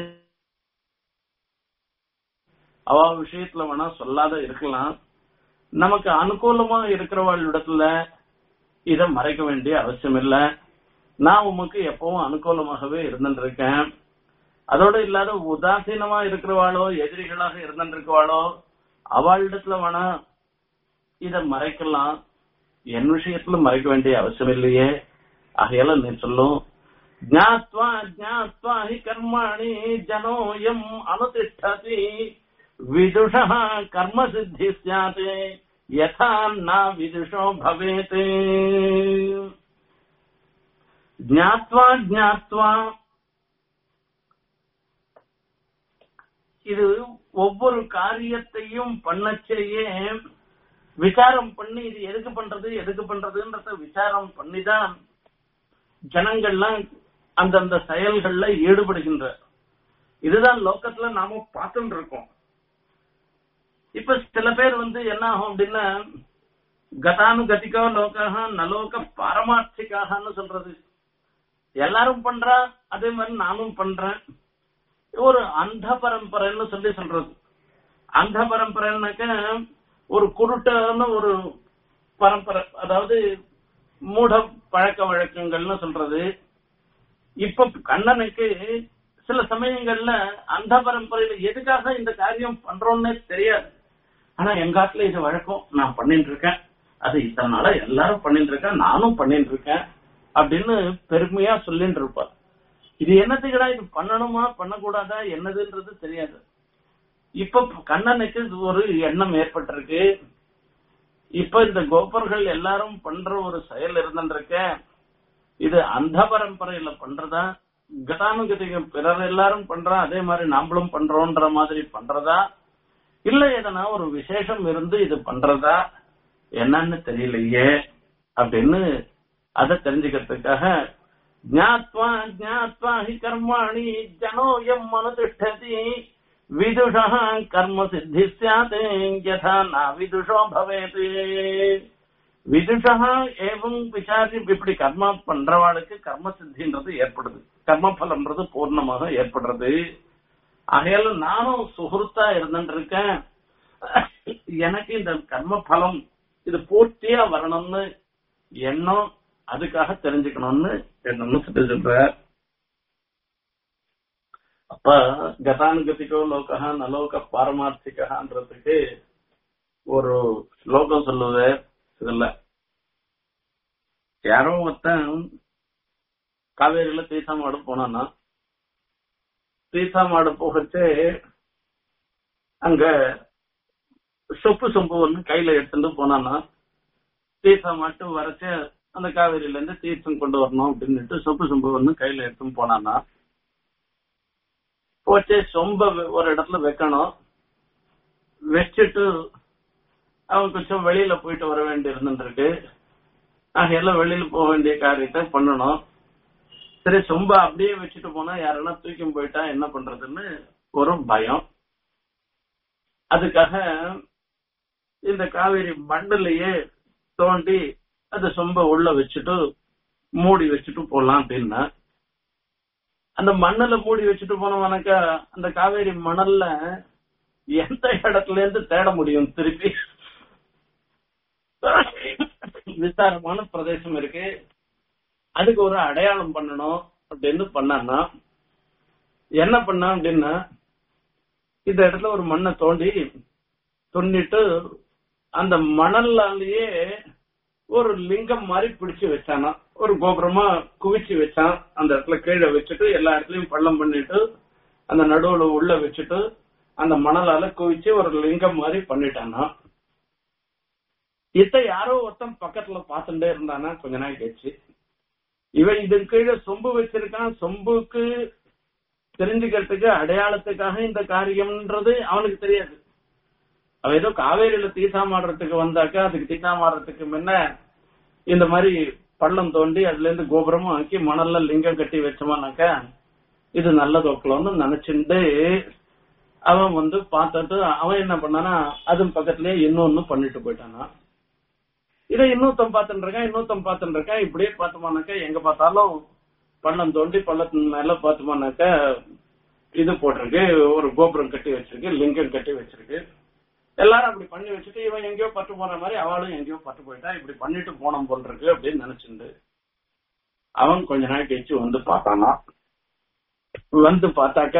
அவ விஷயத்துல வேணா சொல்லாத இருக்கலாம் நமக்கு அனுகூலமா இருக்கிறவள் இடத்துல இத மறைக்க வேண்டிய அவசியம் இல்ல நான் உமக்கு எப்பவும் அனுகூலமாகவே இருந்துட்டு இருக்கேன் அதோட இல்லாத உதாசீனமா இருக்கிறவாளோ எதிரிகளாக இருந்துருக்கவாளோ அவளிடத்துல வேணா இத மறைக்கலாம் என் விஷயத்துல மறைக்க வேண்டிய அவசியம் இல்லையே ஆகையால நீ சொல்லும் ஜாத்வா ஜாத்வா ஹி கர்மாணி ஜனோயம் அனுதிஷ்டதி விதுஷ கர்ம சித்தி சாத் யதா ந விதுஷோ பவேத் ஜாத்வா ஜாத்வா இது ஒவ்வொரு காரியத்தையும் பண்ணச்சேயே விசாரம் பண்ணி இது எதுக்கு பண்றது எதுக்கு பண்றதுன்றத விசாரம் பண்ணிதான் ஜனங்கள்லாம் அந்தந்த செயல்கள்ல ஈடுபடுகின்ற இதுதான் லோக்கத்துல நாம பார்த்துட்டு இருக்கோம் இப்ப சில பேர் வந்து என்ன ஆகும் அப்படின்னா கதானு கதிகோ லோகாக நலோக பாரமார்த்திகாகன்னு சொல்றது எல்லாரும் பண்றா அதே மாதிரி நானும் பண்றேன் ஒரு அந்த பரம்பரைன்னு சொல்லி சொல்றது அந்த பரம்பரைன்னாக்க ஒரு குருட்டான ஒரு பரம்பரை அதாவது மூட பழக்க வழக்கங்கள்னு சொல்றது இப்ப கண்ணனுக்கு சில சமயங்கள்ல அந்த பரம்பரையில எதுக்காக இந்த காரியம் பண்றோம்னே தெரியாது ஆனா எங்க ஆத்துல இது வழக்கம் நான் பண்ணிட்டு இருக்கேன் அது இத்தனை நாளா எல்லாரும் பண்ணிட்டு இருக்கேன் நானும் பண்ணிட்டு இருக்கேன் அப்படின்னு பெருமையா சொல்லிட்டு இருப்பார் இது என்னத்துக்குடா இது பண்ணணுமா பண்ணக்கூடாதா என்னதுன்றது தெரியாது இப்ப கண்ணனுக்கு இது ஒரு எண்ணம் ஏற்பட்டிருக்கு இப்ப இந்த கோபர்கள் எல்லாரும் பண்ற ஒரு செயல் இருந்துருக்க இது அந்த பரம்பரையில பண்றதா கதானுகதிகம் பிறர் எல்லாரும் பண்றா அதே மாதிரி நாமளும் பண்றோன்ற மாதிரி பண்றதா இல்ல எதனா ஒரு விசேஷம் இருந்து இது பண்றதா என்னன்னு தெரியலையே அப்படின்னு அதை தெரிஞ்சுக்கிறதுக்காக ஜாத்வா ஜாத்வா ஹி கர்மாணி ஜனோயம் மனுதிஷ்டதி விதுஷா கர்ம சித்தி சாத் யதா நா விதுஷோ பவேத் விதுஷா ஏவம் விசாரி இப்படி கர்மா பண்றவாளுக்கு கர்ம சித்தின்றது ஏற்படுது கர்ம பலம்ன்றது பூர்ணமாக ஏற்படுறது ஆகையால நானும் சுகுர்த்தா இருந்துட்டு இருக்கேன் எனக்கு இந்த கர்ம பலம் இது பூர்த்தியா வரணும்னு எண்ணம் அதுக்காக தெரிஞ்சுக்கணும்னு எண்ணம்னு சொல்லி சொல்ற அப்ப கதானுகதிக்கோ லோகா நலோக பாரமார்த்திகான்றதுக்கு ஒரு ஸ்லோகம் சொல்லுவது இதுல யாரோ ஒருத்தன் காவேரியில தீர்த்தமாடு போனான்னா தீர்த்தமாடு போகச்சு அங்க சொப்பு சொம்பு ஒண்ணு கையில எடுத்துட்டு போனான்னா தீர்த்தம் மட்டும் வரைச்சு அந்த காவேரியில இருந்து தீர்த்தம் கொண்டு வரணும் அப்படின்னுட்டு சொப்பு சொம்பு ஒண்ணு கையில எடுத்துன்னு போனான்னா போச்சு சொம்ப ஒரு இடத்துல வைக்கணும் வச்சுட்டு அவன் கொஞ்சம் வெளியில போயிட்டு வர வேண்டி இருந்துருக்கு எல்லாம் வெளியில போக வேண்டிய காரியத்தை பண்ணணும் சரி சொம்ப அப்படியே வச்சுட்டு போனா யாருன்னா தூக்கி போயிட்டா என்ன பண்றதுன்னு ஒரு பயம் அதுக்காக இந்த காவேரி மண்ணிலேயே தோண்டி அந்த சொம்ப உள்ள வச்சுட்டு மூடி வச்சுட்டு போலாம் அப்படின்னா அந்த மண்ணுல மூடி வச்சுட்டு போனவனாக்கா அந்த காவேரி மணல்ல எந்த இடத்துல இருந்து தேட முடியும் திருப்பி விசாரமான பிரதேசம் இருக்கு அதுக்கு ஒரு அடையாளம் பண்ணணும் அப்படின்னு பண்ணான்னா என்ன பண்ணா அப்படின்னா இந்த இடத்துல ஒரு மண்ணை தோண்டி தோண்டிட்டு அந்த மணல்லாலேயே ஒரு லிங்கம் மாதிரி பிடிச்சு வச்சானா ஒரு கோபுரமா குவிச்சு வச்சான் அந்த இடத்துல கீழே வச்சுட்டு எல்லா இடத்துலயும் பள்ளம் பண்ணிட்டு அந்த நடுவுல உள்ள வச்சுட்டு அந்த மணலால குவிச்சு ஒரு லிங்கம் மாதிரி பண்ணிட்டானா இத யாரோ ஒருத்தன் பக்கத்துல பார்த்துட்டே இருந்தானா கொஞ்ச நாள் கழிச்சு இவன் இதன் கீழே சொம்பு வச்சிருக்கான் சொம்புக்கு தெரிஞ்சுக்கிறதுக்கு அடையாளத்துக்காக இந்த காரியம்ன்றது அவனுக்கு தெரியாது அவ ஏதோ காவேரியில தீசாமாடுறதுக்கு வந்தாக்கா அதுக்கு தீசாமாடுறதுக்கு முன்ன இந்த மாதிரி பள்ளம் தோண்டி அதுல இருந்து கோபுரமும் ஆக்கி மணல்ல லிங்கம் கட்டி வச்சோமானாக்கா இது நல்ல தோக்கலன்னு நினைச்சுட்டு அவன் வந்து பார்த்துட்டு அவன் என்ன பண்ணானா அதுவும் பக்கத்துலயே இன்னொன்னு பண்ணிட்டு போயிட்டானா இதை இன்னொருத்தன் பார்த்துட்டு இருக்கான் இன்னொருத்தன் பார்த்துட்டு இருக்கான் இப்படியே பார்த்தோமானாக்கா எங்க பார்த்தாலும் பள்ளம் தோண்டி பள்ளத்தின் மேல பார்த்தோமானாக்கா இது போட்டிருக்கு ஒரு கோபுரம் கட்டி வச்சிருக்கு லிங்கம் கட்டி வச்சிருக்கு எல்லாரும் அப்படி பண்ணி வச்சுட்டு இவன் எங்கேயோ பட்டு போன மாதிரி அவளும் எங்கேயோ பட்டு போயிட்டா இப்படி பண்ணிட்டு போனோம் போல் இருக்கு அப்படின்னு நினைச்சுண்டு அவன் கொஞ்ச நாள் கழிச்சு வந்து பார்த்தானா வந்து பார்த்தாக்க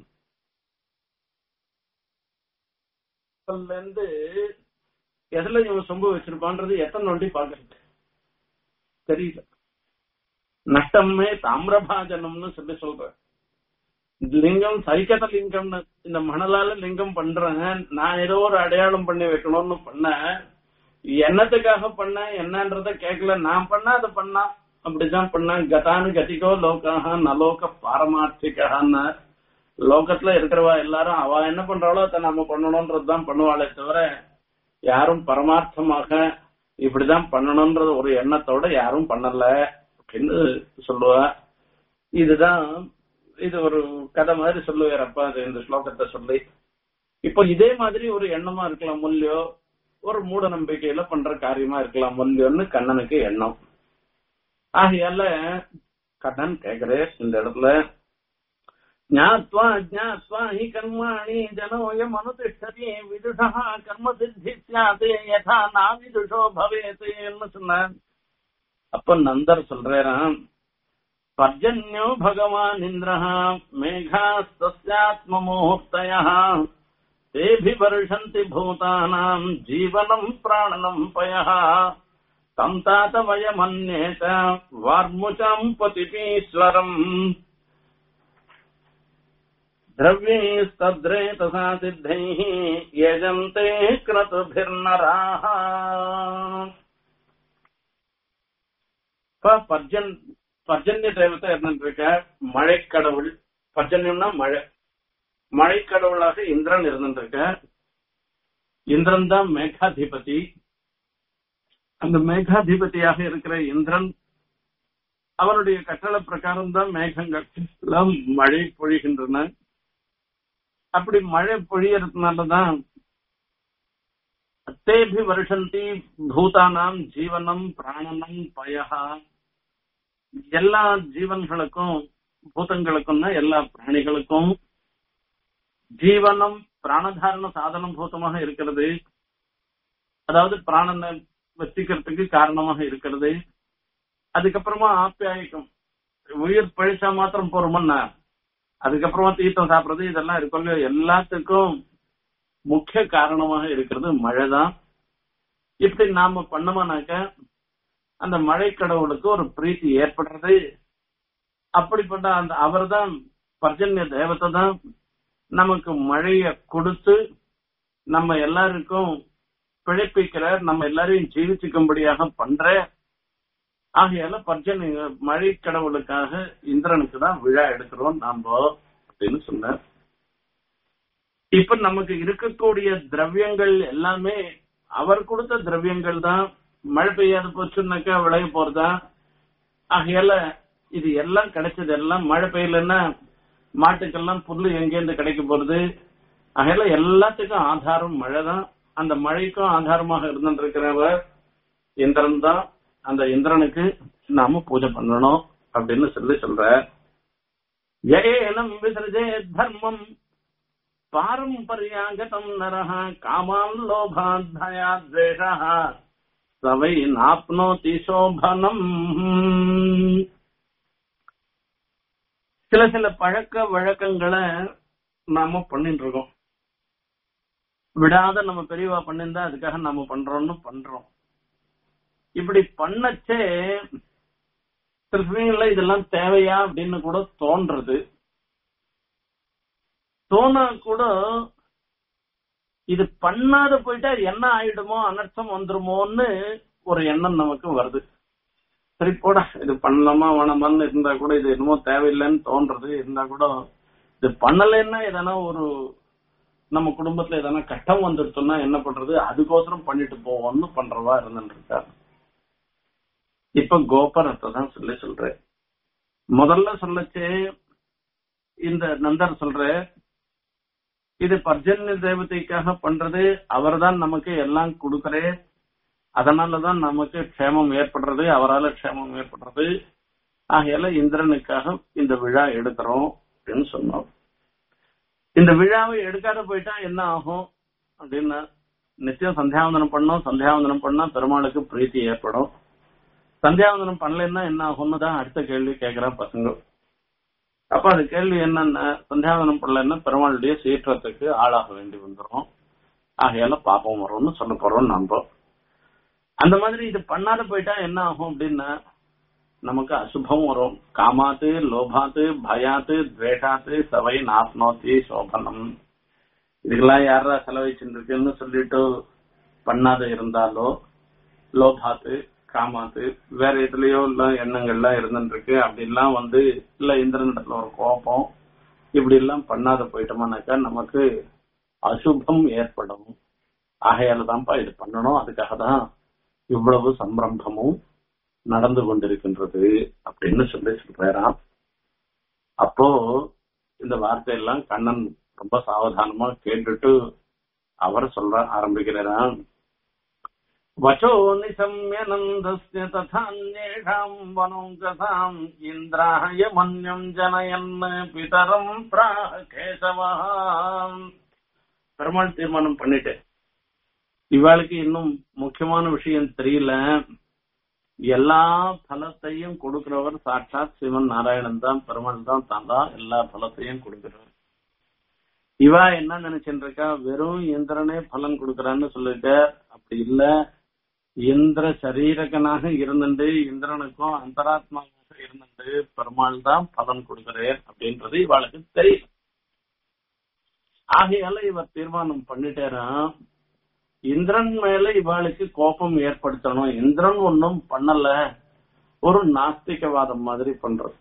இருந்து எதுல இவன் சொம்பு வச்சிருப்பான்றது எத்தனை நொண்டி பாக்குறது தெரியல நஷ்டமே தாமிரபாஜனம்னு சொல்லி சொல்றேன் லிங்கம் சைக்கத லிங்கம்னு இந்த மணலால லிங்கம் பண்றேன் நான் ஏதோ ஒரு அடையாளம் பண்ணி வைக்கணும்னு பண்ண என்னத்துக்காக பண்ண என்னன்றத கேட்கல நான் பண்ணா அதை பண்ணா அப்படிதான் பண்ண கதானு கதிகோ லோகாக நலோக பாரமார்த்திகான்னு லோகத்துல இருக்கிறவா எல்லாரும் அவ என்ன பண்றாளோ அதை நம்ம பண்ணணும்ன்றதுதான் பண்ணுவாளே தவிர யாரும் பரமார்த்தமாக இப்படிதான் பண்ணணும்ன்றது ஒரு எண்ணத்தோட யாரும் பண்ணல அப்படின்னு சொல்லுவா இதுதான் இது ஒரு கதை மாதிரி சொல்லுவார் அப்பா அது இந்த ஸ்லோகத்தை சொல்லி இப்போ இதே மாதிரி ஒரு எண்ணமா இருக்கலாம் முல்லியோ ஒரு மூட நம்பிக்கையில பண்ற காரியமா இருக்கலாம் முல்லியோன்னு கண்ணனுக்கு எண்ணம் ஆகையால கண்ணன் கேக்குறேன் இந்த இடத்துல ज्ञात्वा ज्ञात्वा हि कर्माणि जनोऽयम् अनुतिष्ठति विदुषः कर्म सिद्धि स्यात् यथा नाविदुषो भवेत् சொன்னார் அப்ப நந்தர் சொல்றாராம் பர்ஜன்யோ பகவான் இந்திரः மேघास्तस्यात्ममुहूर्तयः तेऽभिवर्षन्ति भूतानाम् जीवनम् प्राणनम् पयः तम् तात वयमन्येत वार्मुचाम् पतिपीश्वरम् द्रव्यैस्तद्रेतसा सिद्धैः यजन्ते क्रतुभिर्नराः இப்ப பர்ஜன் பர்ஜன்ய தேவத்தை இருந்துருக்க மழை கடவுள் பர்ஜன்யம்னா மழை மழை கடவுளாக இந்திரன் இருந்துருக்க இந்திரன் தான் மேகாதிபதி அந்த மேகாதிபதியாக இருக்கிற இந்திரன் அவருடைய கட்டளை பிரகாரம் தான் மேகங்கள் எல்லாம் மழை பொழிகின்றன அப்படி மழை பொழியறதுனாலதான் அத்தேபி வருஷந்தி பூதானாம் ஜீவனம் பிராணனம் பயகா எல்லா ஜீவன்களுக்கும் பூதங்களுக்கும் எல்லா பிராணிகளுக்கும் ஜீவனம் பிராணதாரண சாதனம் பூதமாக இருக்கிறது அதாவது பிராணனை வச்சிக்கிறதுக்கு காரணமாக இருக்கிறது அதுக்கப்புறமா ஆப்பியாயிக்கும் உயிர் பழிச்சா மாத்திரம் போறோம்னா அதுக்கப்புறமா தீர்த்தம் சாப்பிடுறது இதெல்லாம் இருக்கும் எல்லாத்துக்கும் முக்கிய காரணமாக இருக்கிறது மழை தான் இப்படி நாம பண்ணோம்னாக்க அந்த மழை கடவுளுக்கு ஒரு பிரீத்தி ஏற்படுறது அப்படிப்பட்ட அந்த அவர் தான் பர்ஜன்ய தேவத்தை தான் நமக்கு மழைய கொடுத்து நம்ம எல்லாருக்கும் பிழைப்பிக்கிறார் நம்ம எல்லாரையும் ஜீவிச்சுக்கும்படியாக பண்ற ஆகையால பர்ஜன் மழை கடவுளுக்காக இந்திரனுக்கு தான் விழா எடுக்கிறோம் நாம அப்படின்னு சொன்னார் இப்ப நமக்கு இருக்கக்கூடிய திரவியங்கள் எல்லாமே அவர் கொடுத்த திரவியங்கள் தான் மழை பெய்யாது போச்சுன்னாக்கா விளைய போறதா ஆகையால இது எல்லாம் கிடைச்சது எல்லாம் மழை பெய்யலன்னா மாட்டுக்கெல்லாம் புல்லு எங்கேருந்து கிடைக்க போறது ஆகையால எல்லாத்துக்கும் ஆதாரம் மழை தான் அந்த மழைக்கும் ஆதாரமாக இருந்திருக்கிறவர் இந்திரன் தான் அந்த இந்திரனுக்கு நாம பூஜை பண்ணணும் அப்படின்னு சொல்லி சொல்ற ஏனம் விசர்ஜே தர்மம் பாரம்பரியாகதம் நரஹ காமான் லோபாத்யா துவேஷா சவை நாப்னோதி சோபனம் சில சில பழக்க வழக்கங்களை நாம பண்ணிட்டு இருக்கோம் விடாத நம்ம பெரியவா பண்ணிருந்தா அதுக்காக நாம பண்றோம்னு பண்றோம் இப்படி பண்ணச்சே சில சமயங்கள்ல இதெல்லாம் தேவையா அப்படின்னு கூட தோன்றது தோணா கூட இது பண்ணாத போயிட்டா என்ன ஆயிடுமோ அனர்த்தம் வந்துருமோன்னு ஒரு எண்ணம் நமக்கு வருது சரி போடா இது பண்ணலாமா வேணாமான்னு இருந்தா கூட இது என்னமோ தேவையில்லைன்னு தோன்றது இருந்தா கூட இது பண்ணலைன்னா எதனா ஒரு நம்ம குடும்பத்துல எதனா கட்டம் வந்துருச்சோம்னா என்ன பண்றது அதுக்கோசரம் பண்ணிட்டு போவோம்னு பண்றவா இருந்துட்டு இருக்காரு இப்ப கோபரத்தை தான் சொல்லி சொல்றேன் முதல்ல சொல்லச்சே இந்த நந்தர் சொல்ற இது பர்ஜன்ய தேவதைக்காக பண்றது அவர்தான் நமக்கு எல்லாம் கொடுக்கறே அதனாலதான் நமக்கு க்ஷேமம் ஏற்படுறது அவரால் க்ஷேமம் ஏற்படுறது ஆகையால இந்திரனுக்காக இந்த விழா எடுக்கிறோம் அப்படின்னு சொன்னோம் இந்த விழாவை எடுக்காத போயிட்டா என்ன ஆகும் அப்படின்னா நிச்சயம் சந்தியாவந்தனம் பண்ணோம் சந்தியாவந்தனம் பண்ணா பெருமாளுக்கு பிரீத்தி ஏற்படும் சந்தியாவந்தனம் பண்ணலன்னா என்ன ஆகும்னு தான் அடுத்த கேள்வி கேட்கிறா பசங்க அப்ப அது கேள்வி என்னன்னா சந்தியாவந்தனம் பண்ணலன்னா பெருமாளுடைய சீற்றத்துக்கு ஆளாக வேண்டி வந்துடும் ஆகையால பாப்பம் வரும்னு சொல்ல போறோம் நம்ப அந்த மாதிரி இது பண்ணாத போயிட்டா என்ன ஆகும் அப்படின்னா நமக்கு அசுபம் வரும் காமாத்து லோபாத்து பயாத்து துவேஷாத்து சவை நாப்னோத்தி சோபனம் இதுக்கெல்லாம் யாரா செலவழிச்சுருக்குன்னு சொல்லிட்டு பண்ணாத இருந்தாலோ லோபாத்து காமாத்து வேற எதுலயோ இல்ல எண்ணங்கள்லாம் இருந்துருக்கு அப்படிலாம் வந்து இல்ல இந்திரனிடத்துல ஒரு கோபம் இப்படி எல்லாம் பண்ணாத போயிட்டோம்னாக்கா நமக்கு அசுபம் ஏற்படும் ஆகையால தான்ப்பா இது பண்ணணும் அதுக்காக தான் இவ்வளவு சம்பிரம்பமும் நடந்து கொண்டிருக்கின்றது அப்படின்னு சொல்லி சொல்றாராம் அப்போ இந்த வார்த்தையெல்லாம் கண்ணன் ரொம்ப சாவதானமா கேட்டுட்டு அவர் சொல்ற ஆரம்பிக்கிறாராம் वचो निशम्यनन्दस्य तथान्येषाम् वनौकसाम् इन्द्राय मन्यम् जनयन् पितरम् प्राह கேசவः பெருமாள் தீர்மானம் பண்ணிட்டேன் இவாளுக்கு இன்னும் முக்கியமான விஷயம் தெரியல எல்லா பலத்தையும் கொடுக்கிறவர் சாட்சாத் சிவன் நாராயணன் தான் பெருமாள் தான் தான் தான் எல்லா பலத்தையும் கொடுக்கிறவர் இவா என்ன நினைச்சுட்டு இருக்கா வெறும் இந்திரனே பலன் கொடுக்கறான்னு சொல்லிட்டு அப்படி இல்ல இந்திர சரீரகனாக இருந்துட்டு இந்திரனுக்கும் அந்தராத்மாவாக இருந்துட்டு பெருமாள் தான் பலன் கொடுக்கிறேன் அப்படின்றது இவாளுக்கு தெரியும் ஆகையால இவர் தீர்மானம் பண்ணிட்டேரான் இந்திரன் மேல இவாளுக்கு கோபம் ஏற்படுத்தணும் இந்திரன் ஒன்னும் பண்ணல ஒரு நாஸ்திகவாதம் மாதிரி பண்றது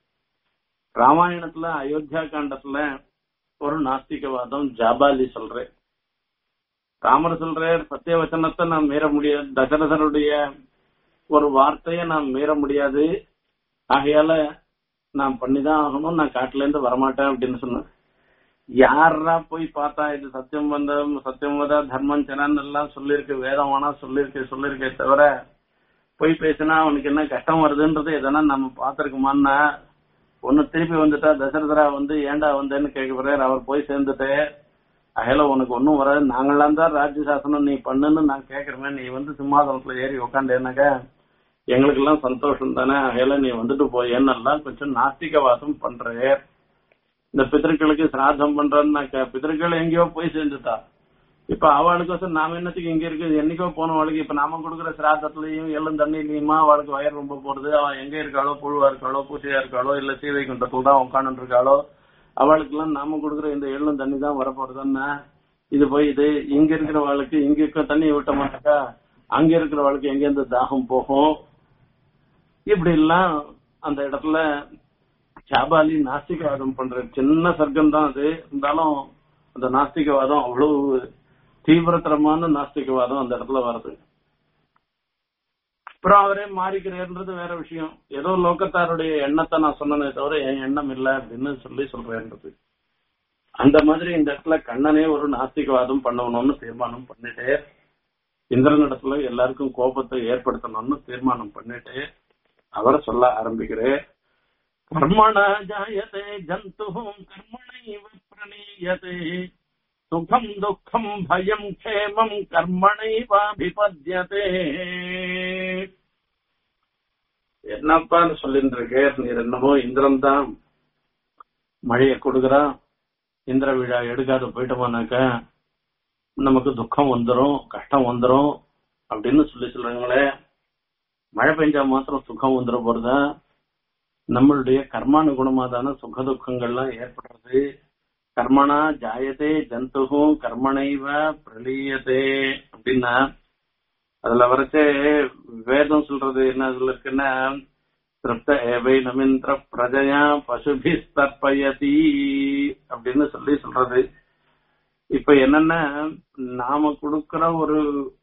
ராமாயணத்துல அயோத்தியா காண்டத்துல ஒரு நாஸ்திகவாதம் ஜாபாலி சொல்றேன் ராமர் சொல்றார் சத்தியவச்சனத்தை நான் மீற முடியாது தசரதனுடைய ஒரு வார்த்தையை நான் மீற முடியாது ஆகையால நான் பண்ணிதான் ஆகணும் நான் காட்டுல இருந்து வரமாட்டேன் அப்படின்னு சொன்னேன் யாரா போய் பார்த்தா இது சத்தியம் வந்த சத்தியம் வத தர்மம் சனான்னு எல்லாம் சொல்லியிருக்கு வேதம் வேணா சொல்லியிருக்கு சொல்லியிருக்கே தவிர போய் பேசினா அவனுக்கு என்ன கஷ்டம் வருதுன்றது எதனா நம்ம பார்த்திருக்குமான்னா ஒன்னு திருப்பி வந்துட்டா தசரதரா வந்து ஏண்டா வந்தேன்னு கேட்க போறாரு அவர் போய் சேர்ந்துட்டு அகையில உனக்கு ஒன்னும் வராது நாங்களாம் தான் ராஜ்ய சாசனம் நீ பண்ணுன்னு நான் கேக்குறேன் நீ வந்து சிம்மாசனத்துல ஏறி உக்காண்டேனாக்க எங்களுக்கு எல்லாம் சந்தோஷம் தானே அகையில நீ வந்துட்டு போயேன்னெல்லாம் கொஞ்சம் நாஸ்திகவாதம் பண்றே இந்த பிதர்களுக்கு சிராதம் பண்றேன்னாக்க பிதர்கள் எங்கேயோ போய் சேர்ந்துட்டா இப்ப அவளுக்கோசம் நாம என்னத்துக்கு இங்க இருக்கு என்னைக்கோ போனவளுக்கு இப்ப நாம கொடுக்குற சிராதத்துலயும் எள்ளும் தண்ணிலையுமா அவளுக்கு வயர் ரொம்ப போறது அவன் எங்க இருக்காளோ புழுவா இருக்காளோ பூசையா இருக்காளோ இல்ல சீவை குண்டத்துல தான் உட்காந்து இருக்காளோ அவளுக்கு எல்லாம் நாம கொடுக்குற இந்த எள்ளும் தண்ணி தான் வரப்போறதுன்னா இது போய் இது இங்க இருக்கிறவளுக்கு இங்க இருக்க தண்ணியை விட்டோம்னாக்கா அங்க இருக்கிறவளுக்கு எங்க இருந்து தாகம் போகும் இப்படி எல்லாம் அந்த இடத்துல சாபாலி நாஸ்திகவாதம் பண்ற சின்ன சர்க்கம் தான் அது இருந்தாலும் அந்த நாஸ்திகவாதம் அவ்வளவு தீவிரத்தரமான நாஸ்திகவாதம் அந்த இடத்துல வருது அப்புறம் அவரே மாறிக்கிறேன்றது வேற விஷயம் ஏதோ லோக்கத்தாருடைய எண்ணத்தை நான் சொன்னனே தவிர என் எண்ணம் இல்ல அப்படின்னு சொல்லி சொல்றேன்றது அந்த மாதிரி இந்த இடத்துல கண்ணனே ஒரு நாஸ்திகவாதம் பண்ணணும்னு தீர்மானம் பண்ணிட்டு இந்திரனிடத்துல எல்லாருக்கும் கோபத்தை ஏற்படுத்தணும்னு தீர்மானம் பண்ணிட்டு அவரை சொல்ல ஆரம்பிக்கிறேன் கர்மண ஜாயதே ஜந்து கர்மணைவ பிரணீயதே சுகம் துக்கம் பயம் க்ஷேமம் கர்மணைவாபிபத்யதே என்னப்பான்னு சொல்லிட்டு இருக்கே நீர் என்னமோ இந்திரன் தான் மழையை கொடுக்கறான் இந்திர விழா எடுக்காத போயிட்டோமானாக்க நமக்கு துக்கம் வந்துரும் கஷ்டம் வந்துரும் அப்படின்னு சொல்லி சொல்றாங்களே மழை பெஞ்சா மாத்திரம் சுகம் வந்துட போறதா நம்மளுடைய கர்மானுகுணமா தானே சுக துக்கங்கள்லாம் ஏற்படுறது கர்மனா ஜாயதே ஜந்துகும் கர்மனைவ பிரளீயதே அப்படின்னா அதுல வரைச்சே வேதம் சொல்றது என்ன அதுல இருக்குன்னா திருப்த ஏவை நமிந்திர பிரஜயா பசுபி தற்பயதி அப்படின்னு சொல்லி சொல்றது இப்ப என்னன்னா நாம கொடுக்கிற ஒரு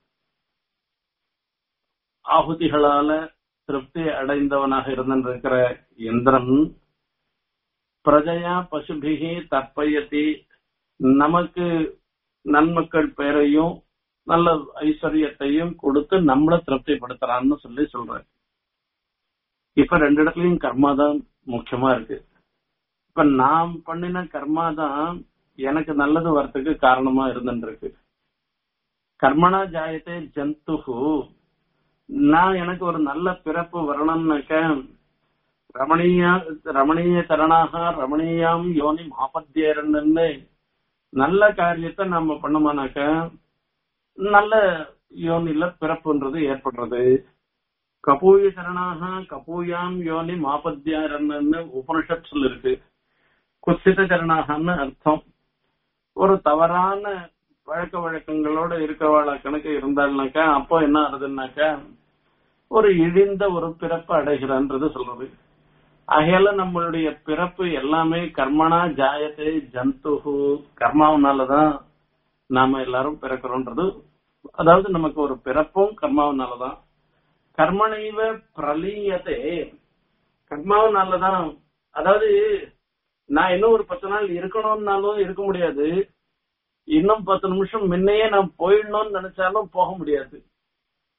ஆகுதிகளால திருப்தி அடைந்தவனாக இருந்திருக்கிற இந்திரன் பிரஜையா பசுபிகி தற்பயத்தி நமக்கு நன்மக்கள் பேரையும் நல்ல ஐஸ்வர்யத்தையும் கொடுத்து நம்மள திருப்திப்படுத்துறான்னு சொல்லி சொல்ற இப்ப ரெண்டு இடத்துலயும் கர்மா தான் முக்கியமா இருக்கு இப்ப நாம் பண்ணின கர்மா தான் எனக்கு நல்லது வரத்துக்கு காரணமா இருந்துருக்கு கர்மனா ஜாயத்தே ஜந்துகு நான் எனக்கு ஒரு நல்ல பிறப்பு வரணும்னாக்க ரமணீய ரமணீய தரணாக ரமணீயாம் யோனி மாபத்தியரன்னு நல்ல காரியத்தை நம்ம பண்ணோமானாக்க நல்ல யோனில பிறப்புன்றது ஏற்படுறது கபூய சரணாக கபூயாம் யோனி மாபத்தியாரன்னு உபனிஷத் சொல்லிருக்கு குசித சரணாகன்னு அர்த்தம் ஒரு தவறான பழக்க வழக்கங்களோட இருக்கிறவாள கணக்கு இருந்தாள்னாக்கா அப்போ என்ன ஆகுதுன்னாக்கா ஒரு இழிந்த ஒரு பிறப்பு அடைகிறான்றது சொல்றது ஆகையால நம்மளுடைய பிறப்பு எல்லாமே கர்மனா ஜாயத்தை ஜந்துகு கர்மாவனாலதான் நாம எல்லாரும் பிறக்கிறோன்றது அதாவது நமக்கு ஒரு பிறப்பும் கர்மாவனாலதான் கர்மனைவ பிரலீயத்தை கர்மாவனாலதான் அதாவது நான் இன்னும் ஒரு பத்து நாள் இருக்கணும்னாலும் இருக்க முடியாது இன்னும் பத்து நிமிஷம் முன்னையே நான் போயிடணும்னு நினைச்சாலும் போக முடியாது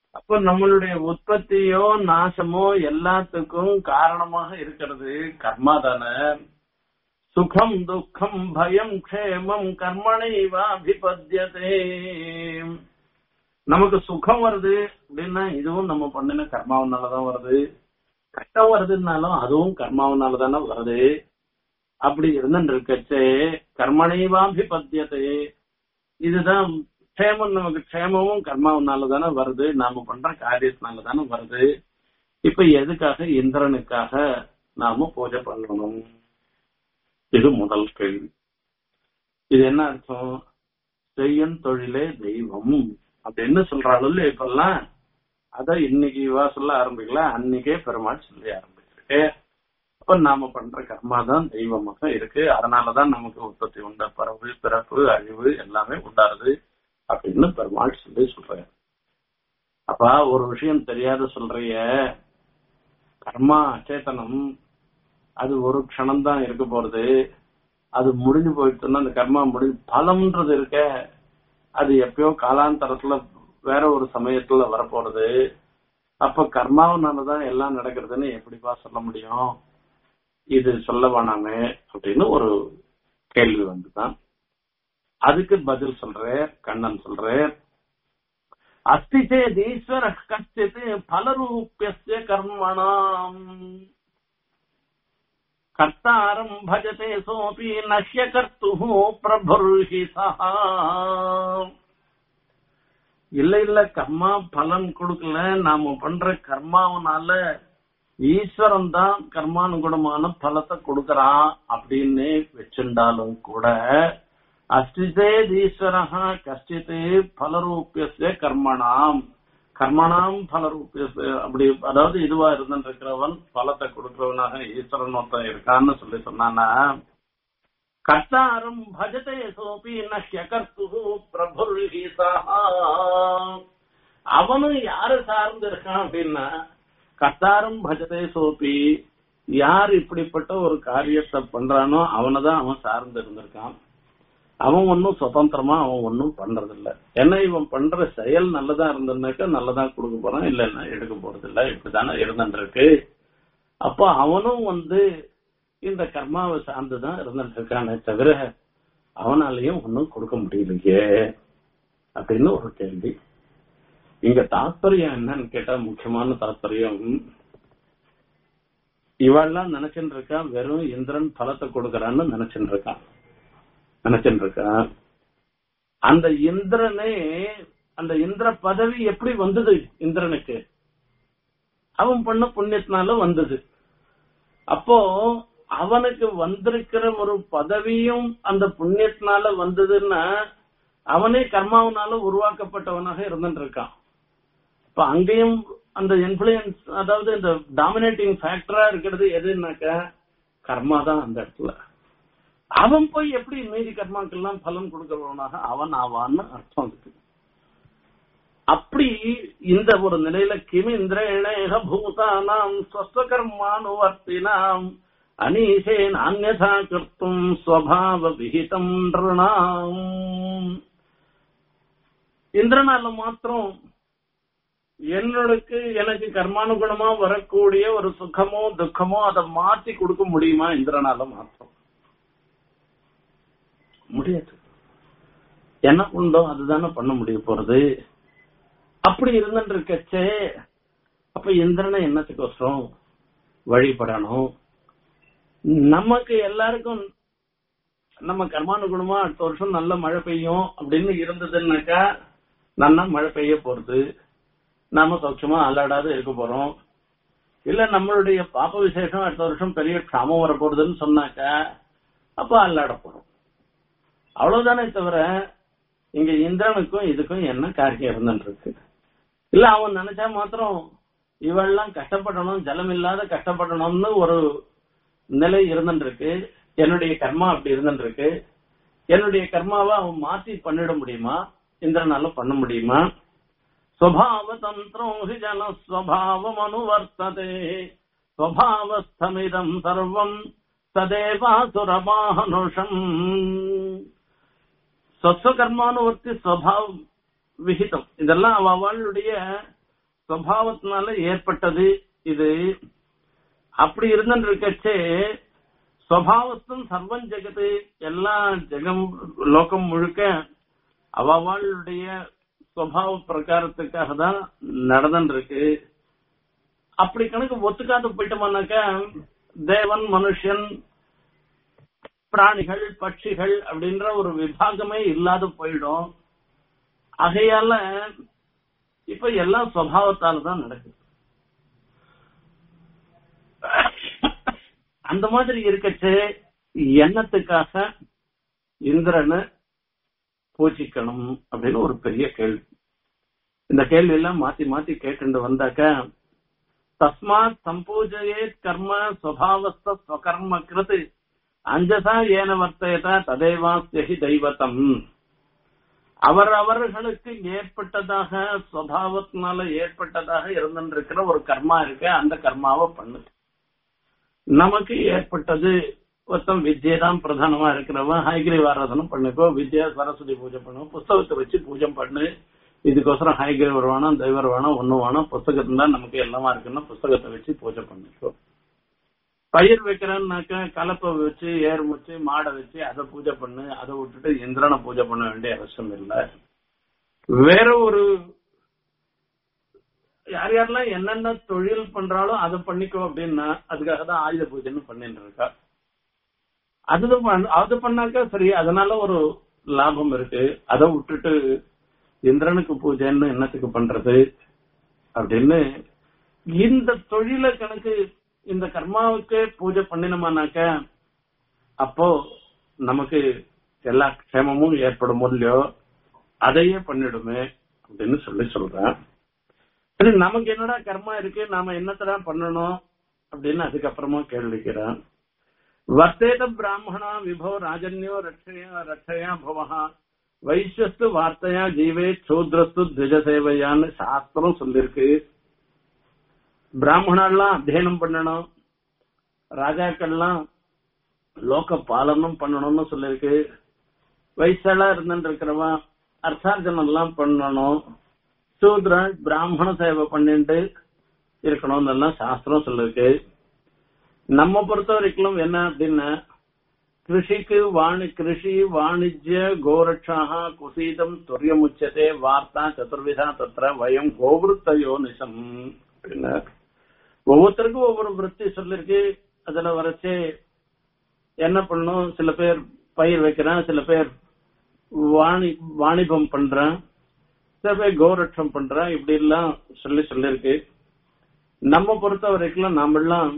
அப்ப நம்மளுடைய உற்பத்தியோ நாசமோ எல்லாத்துக்கும் காரணமாக இருக்கிறது கர்மா தானே சுகம் துக்கம் பயம் க்ஷேமம் கர்மணைவாபிபத்தியதே நமக்கு சுகம் வருது அப்படின்னா இதுவும் நம்ம பண்ணின கர்மாவனாலதான் வருது கஷ்டம் வருதுன்னாலும் அதுவும் கர்மாவனால தானே வருது அப்படி இருந்துட்டு இருக்கச்சே கர்மணைவாபிபத்தியதே இதுதான் க்ஷேமம் நமக்கு க்ஷேமமும் கர்மாவனால தானே வருது நாம பண்ற காரியத்தினால தானே வருது இப்ப எதுக்காக இந்திரனுக்காக நாம பூஜை பண்ணணும் இது முதல் கேள்வி இது என்ன அர்த்தம் செய்யும் தொழிலே தெய்வம் அப்படின்னு சொல்றாள் இப்பெல்லாம் அத இன்னைக்கு இவா சொல்ல ஆரம்பிக்கல அன்னைக்கே பெருமாள் சொல்லி ஆரம்பிச்சிருக்கு அப்ப நாம பண்ற கர்மா தான் தெய்வமாக இருக்கு அதனாலதான் நமக்கு உற்பத்தி உண்ட பறவு பிறப்பு அழிவு எல்லாமே உண்டாருது அப்படின்னு பெருமாள் சொல்லி சொல்றாரு அப்ப ஒரு விஷயம் தெரியாத சொல்றிய கர்மா அச்சேதனம் அது ஒரு க்ஷணம் தான் இருக்க போறது அது முடிஞ்சு போயிட்டுன்னா அந்த கர்மா முடிஞ்சு பலம்ன்றது இருக்க அது எப்பயோ காலாந்தரத்துல வேற ஒரு சமயத்துல வரப்போறது அப்ப கர்மாவனாலதான் எல்லாம் நடக்கிறதுன்னு எப்படிப்பா சொல்ல முடியும் இது சொல்ல வேணாமே அப்படின்னு ஒரு கேள்வி வந்துதான் அதுக்கு பதில் சொல்றேன் கண்ணன் சொல்றேன் அஸ்தி சேத் ஈஸ்வர கஷ்டித் பலரூபிய கர்மணாம் கர்த்தாரம் பஜதே சோபி நஷ்ய கர்த்து பிரபுர்ஹி சஹா இல்ல இல்ல கர்மா பலன் கொடுக்கல நாம பண்ற கர்மாவனால ஈஸ்வரன் தான் கர்மானுகுணமான பலத்தை கொடுக்கறான் அப்படின்னு வச்சிருந்தாலும் கூட அஸ்திதே ஈஸ்வரஹா கஷ்டித்தே பலரூபிய கர்மணாம் கர்மணாம் பலரூபிய அப்படி அதாவது இதுவா இருந்துருக்கிறவன் பலத்தை கொடுக்கிறவனாக ஈஸ்வரன் ஒருத்தன் இருக்கான்னு சொல்லி சொன்னானா கர்த்தாரம் பஜதே சோபி நஷ்யகர்த்து பிரபுர்ஹி சஹா அவனும் யாரு சார்ந்து இருக்கான் அப்படின்னா கர்த்தாரம் பஜதே சோபி யார் இப்படிப்பட்ட ஒரு காரியத்தை பண்றானோ அவனைதான் அவன் சார்ந்து இருந்திருக்கான் அவன் ஒன்னும் சுதந்திரமா அவன் ஒன்னும் பண்றது இல்ல ஏன்னா இவன் பண்ற செயல் நல்லதா இருந்ததுனாக்கா நல்லதா கொடுக்க போறான் இல்லைன்னா எடுக்க போறது இல்ல இப்படிதானே இருந்துட்டு இருக்கு அப்போ அவனும் வந்து இந்த கர்மாவை சார்ந்துதான் இருந்துட்டு இருக்கானே தவிர அவனாலையும் ஒன்னும் கொடுக்க முடியலையே அப்படின்னு ஒரு கேள்வி இங்க தாத்பரியம் என்னன்னு கேட்டா முக்கியமான தாத்பரியம் இவெல்லாம் நினைச்சுட்டு இருக்கா வெறும் இந்திரன் பலத்தை கொடுக்கறான்னு நினைச்சுட்டு இருக்கான் நினைச்சுட்டு இருக்கான் அந்த இந்திரனே அந்த இந்திர பதவி எப்படி வந்தது இந்திரனுக்கு அவன் பண்ண புண்ணியத்தினால வந்தது அப்போ அவனுக்கு வந்திருக்கிற ஒரு பதவியும் அந்த புண்ணியத்தினால வந்ததுன்னா அவனே கர்மாவனால உருவாக்கப்பட்டவனாக இருந்துட்டு இருக்கான் இப்ப அங்கேயும் அந்த இன்ஃபுளுயன்ஸ் அதாவது இந்த டாமினேட்டிங் ஃபேக்டரா இருக்கிறது எதுனாக்க கர்மா தான் அந்த இடத்துல அவன் போய் எப்படி மீதி கர்மாக்கெல்லாம் பலன் கொடுக்கிறவனாக அவன் ஆவான்னு அர்த்தம் இருக்கு அப்படி இந்த ஒரு நிலையில கிம் இந்திரேணேக பூதானாம் ஸ்வஸ்வகர்மானுவர்த்தினாம் அனீசேன் அந்நதா கர்த்தும் ஸ்வபாவ விகிதம் நிருணாம் இந்திரனால மாத்திரம் என்னோடக்கு எனக்கு கர்மானுகுணமா வரக்கூடிய ஒரு சுகமோ துக்கமோ அதை மாற்றி கொடுக்க முடியுமா இந்திரனால மாத்திரம் முடியாது என்ன உண்டோ அதுதானே பண்ண முடிய போறது அப்படி இருந்துட்டு இருக்கச்சே அப்ப இந்திரனை என்னத்துக்கோசரம் வழிபடணும் நமக்கு எல்லாருக்கும் நம்ம கர்மானுகுணமா அடுத்த வருஷம் நல்ல மழை பெய்யும் அப்படின்னு இருந்ததுன்னாக்கா நல்லா மழை பெய்ய போறது நாம சௌட்சமா அல்லாடாத இருக்க போறோம் இல்ல நம்மளுடைய பாப்ப விசேஷம் அடுத்த வருஷம் பெரிய க்ஷாமம் வர போறதுன்னு சொன்னாக்கா அப்ப அல்லாட போறோம் அவ்வளவுதானே தவிர இங்க இந்திரனுக்கும் இதுக்கும் என்ன காரியம் இருந்துட்டு இருக்கு இல்ல அவன் நினைச்சா மாத்திரம் இவெல்லாம் கஷ்டப்படணும் ஜலம் இல்லாத கஷ்டப்படணும்னு ஒரு நிலை இருந்துட்டு இருக்கு என்னுடைய கர்மா அப்படி இருந்துட்டு இருக்கு என்னுடைய கர்மாவை அவன் மாத்தி பண்ணிட முடியுமா இந்திரனால பண்ண முடியுமா ஸ்வபாவதந்திரம் ஹி ஜன ஸ்வபாவம் அனுவர்த்ததே ஸ்வபாவஸ்தமிதம் சர்வம் ததேவாசுரமானுஷம் சொஸ்வ கர்மானுவர்த்தி ஸ்வபாவ விகிதம் இதெல்லாம் அவ அவளுடைய சுவாவத்தினால ஏற்பட்டது இது அப்படி இருந்துட்டு இருக்கச்சே சுவாவத்தும் சர்வம் ஜெகத்து எல்லா ஜெகம் லோகம் முழுக்க அவளுடைய சுவாவ பிரகாரத்துக்காக தான் நடந்துட்டு இருக்கு அப்படி கணக்கு ஒத்துக்காது போயிட்டோம்னாக்கா தேவன் மனுஷன் பிராணிகள் பட்சிகள் அப்படின்ற ஒரு விபாகமே இல்லாத போயிடும் ஆகையால இப்ப எல்லாம் சுவாவத்தால தான் நடக்குது அந்த மாதிரி இருக்கச்சு எண்ணத்துக்காக இந்திரனை பூஜிக்கணும் அப்படின்னு ஒரு பெரிய கேள்வி இந்த கேள்வி எல்லாம் மாத்தி மாத்தி கேட்டு வந்தாக்க தஸ்மாத் சம்பூஜையே கர்ம சுவாவஸ்த ஸ்வகர்ம கிருத்து அஞ்சசா ஏன வர்த்தயத ததேவாஸ்யகி தெய்வத்தம் அவர் அவர்களுக்கு ஏற்பட்டதாக சுவாவத்தினால ஏற்பட்டதாக இருந்திருக்கிற ஒரு கர்மா இருக்கு அந்த கர்மாவை பண்ணு நமக்கு ஏற்பட்டது ஒருத்தன் வித்யை தான் பிரதானமா இருக்கிறவன் ஹைகிரி ஆராதனம் பண்ணிக்கோ வித்யா சரஸ்வதி பூஜை பண்ணுவோம் புஸ்தகத்தை வச்சு பூஜை பண்ணு இதுக்கோசரம் ஹைகிரி வேணும் தெய்வர் வேணும் ஒண்ணு வேணும் புஸ்தகத்துல தான் நமக்கு எல்லாமா இருக்குன்னா புஸ்தகத்தை வச்சு பூஜை பண்ணிக்கோ பயிர் வைக்கிறேன்னாக்க கலப்பை வச்சு ஏர் வச்சு மாடை வச்சு அதை பூஜை பண்ணு அதை விட்டுட்டு இந்திரனை பூஜை பண்ண வேண்டிய அவசியம் இல்லை வேற ஒரு யார் யாரெல்லாம் என்னென்ன தொழில் பண்றாலோ அதை பண்ணிக்கோ அப்படின்னா அதுக்காக தான் ஆயுத பூஜைன்னு பண்ணிட்டு இருக்கா அது பண்ண- அது பண்ணாக்கா சரி அதனால ஒரு லாபம் இருக்கு அதை விட்டுட்டு இந்திரனுக்கு பூஜைன்னு என்னத்துக்கு பண்றது அப்படின்னு இந்த தொழில கணக்கு இந்த கர்மாவுக்கு பூஜை பண்ணினோமானாக்க அப்போ நமக்கு எல்லா க்ஷேமமும் ஏற்படும் இல்லையோ அதையே பண்ணிடுமே அப்படின்னு சொல்லி சொல்றேன் சரி நமக்கு என்னடா கர்மா இருக்கு நாம என்னத்தடா பண்ணணும் அப்படின்னு அதுக்கப்புறமா கேள்விக்கிறேன் வர்த்தேத பிராமணா விபோ ராஜன்யோ ரட்சயா ரட்சயா பவஹா வைஸ்வஸ்து வார்த்தையா ஜீவே சூத்ரஸ்து திஜ சேவையான்னு சாஸ்திரம் சொல்லிருக்கு பிராமணர்லாம் அத்தியனம் பண்ணணும் ராஜாக்கள்லாம் லோக பாலனம் பண்ணணும்னு சொல்லிருக்கு வயசாளா இருந்துட்டு இருக்கிறவன் அர்த்தார்ஜனம் எல்லாம் பண்ணணும் சூத்ரன் பிராமண சேவை பண்ணிட்டு இருக்கணும்னு எல்லாம் சாஸ்திரம் சொல்லிருக்கு நம்ம பொறுத்த வரைக்கும் என்ன அப்படின்னா கிருஷிக்கு வாணி கிருஷி வாணிஜ்ய கோரட்சாக குசீதம் துரியமுச்சதே வார்த்தா சதுர்விதா தத்திர வயம் கோவிருத்தயோ நிசம் அப்படின்னா ஒவ்வொருத்தருக்கும் ஒவ்வொரு விருத்தி சொல்லிருக்கு அதுல வரைச்சு என்ன பண்ணணும் சில பேர் பயிர் வைக்கிறான் சில பேர் வாணி வாணிபம் பண்றான் சில பேர் கோரட்சம் பண்றான் இப்படி எல்லாம் சொல்லி சொல்லிருக்கு நம்ம பொறுத்த வரைக்கும் நாமெல்லாம்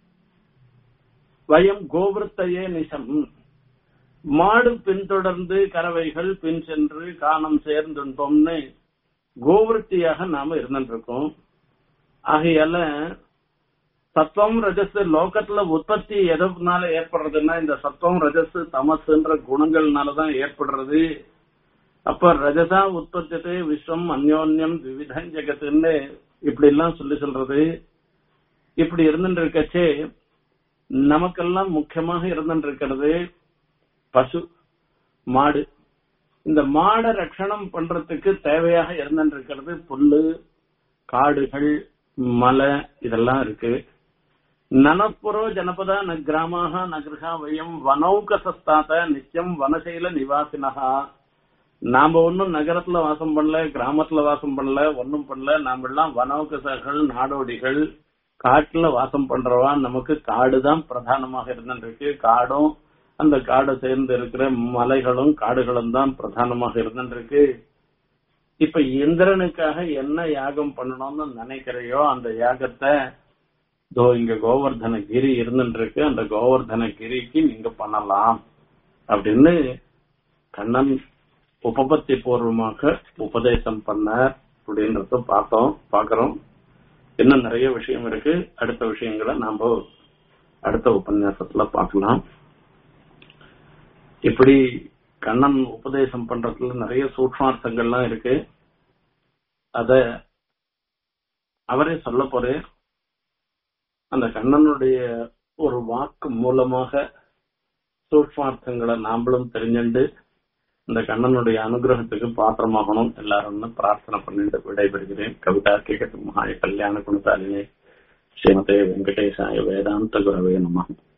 வயம் கோவிருத்தையே நிசம் மாடு பின்தொடர்ந்து கறவைகள் பின் சென்று காணம் சேர்ந்துட்டோம்னு கோவிருத்தியாக நாம இருந்துட்டு இருக்கோம் ஆகையால சத்துவம் ரஜஸ் லோகத்துல உற்பத்தி எதனால ஏற்படுறதுன்னா இந்த சத்துவம் ரஜஸ் தமசுன்ற குணங்கள்னாலதான் ஏற்படுறது அப்ப ரஜசா உற்பத்தி விஸ்வம் அந்யோன்யம் விவிதம் ஜெகத்துன்னு இப்படி எல்லாம் சொல்லி சொல்றது இப்படி இருந்துட்டு இருக்கச்சே நமக்கெல்லாம் முக்கியமாக இருந்துட்டு இருக்கிறது பசு மாடு இந்த மாடை ரட்சணம் பண்றதுக்கு தேவையாக இருந்துட்டு இருக்கிறது புல்லு காடுகள் மலை இதெல்லாம் இருக்கு நனப்புரோ ஜனபதா ந கிராமாக நகரா வயம் வனௌகசஸ்தாத நித்தியம் வனசைல நிவாசினகா நாம ஒன்னும் நகரத்துல வாசம் பண்ணல கிராமத்துல வாசம் பண்ணல ஒன்னும் பண்ணல நாம எல்லாம் வனௌகசர்கள் நாடோடிகள் காட்டுல வாசம் பண்றவா நமக்கு காடு தான் பிரதானமாக இருந்துருக்கு காடும் அந்த காடு சேர்ந்து இருக்கிற மலைகளும் காடுகளும் தான் பிரதானமாக இருந்துருக்கு இப்ப இந்திரனுக்காக என்ன யாகம் பண்ணணும்னு நினைக்கிறையோ அந்த யாகத்தை தோ இங்க கோவர்தன கிரி இருந்துருக்கு அந்த கோவர்தன கிரிக்கு நீங்க பண்ணலாம் அப்படின்னு கண்ணன் உபபத்தி பூர்வமாக உபதேசம் பண்ணார் அப்படின்றத பார்த்தோம் பாக்குறோம் இன்னும் நிறைய விஷயம் இருக்கு அடுத்த விஷயங்களை நாம அடுத்த உபன்யாசத்துல பார்க்கலாம் இப்படி கண்ணன் உபதேசம் பண்றதுல நிறைய சூக்மார்த்தங்கள்லாம் இருக்கு அத அவரே சொல்ல போறேன் அந்த கண்ணனுடைய ஒரு வாக்கு மூலமாக சூக்மார்த்தங்களை நாமளும் தெரிஞ்சுண்டு இந்த கண்ணனுடைய அனுகிரகத்துக்கு பாத்திரமாகணும் எல்லாரும் பிரார்த்தனை பண்ணிட்டு விடைபெறுகிறேன் கவிதா கேட்க மகாய கல்யாண குணசாலினே ஸ்ரீமதே வெங்கடேசாய வேதாந்த குரவே நம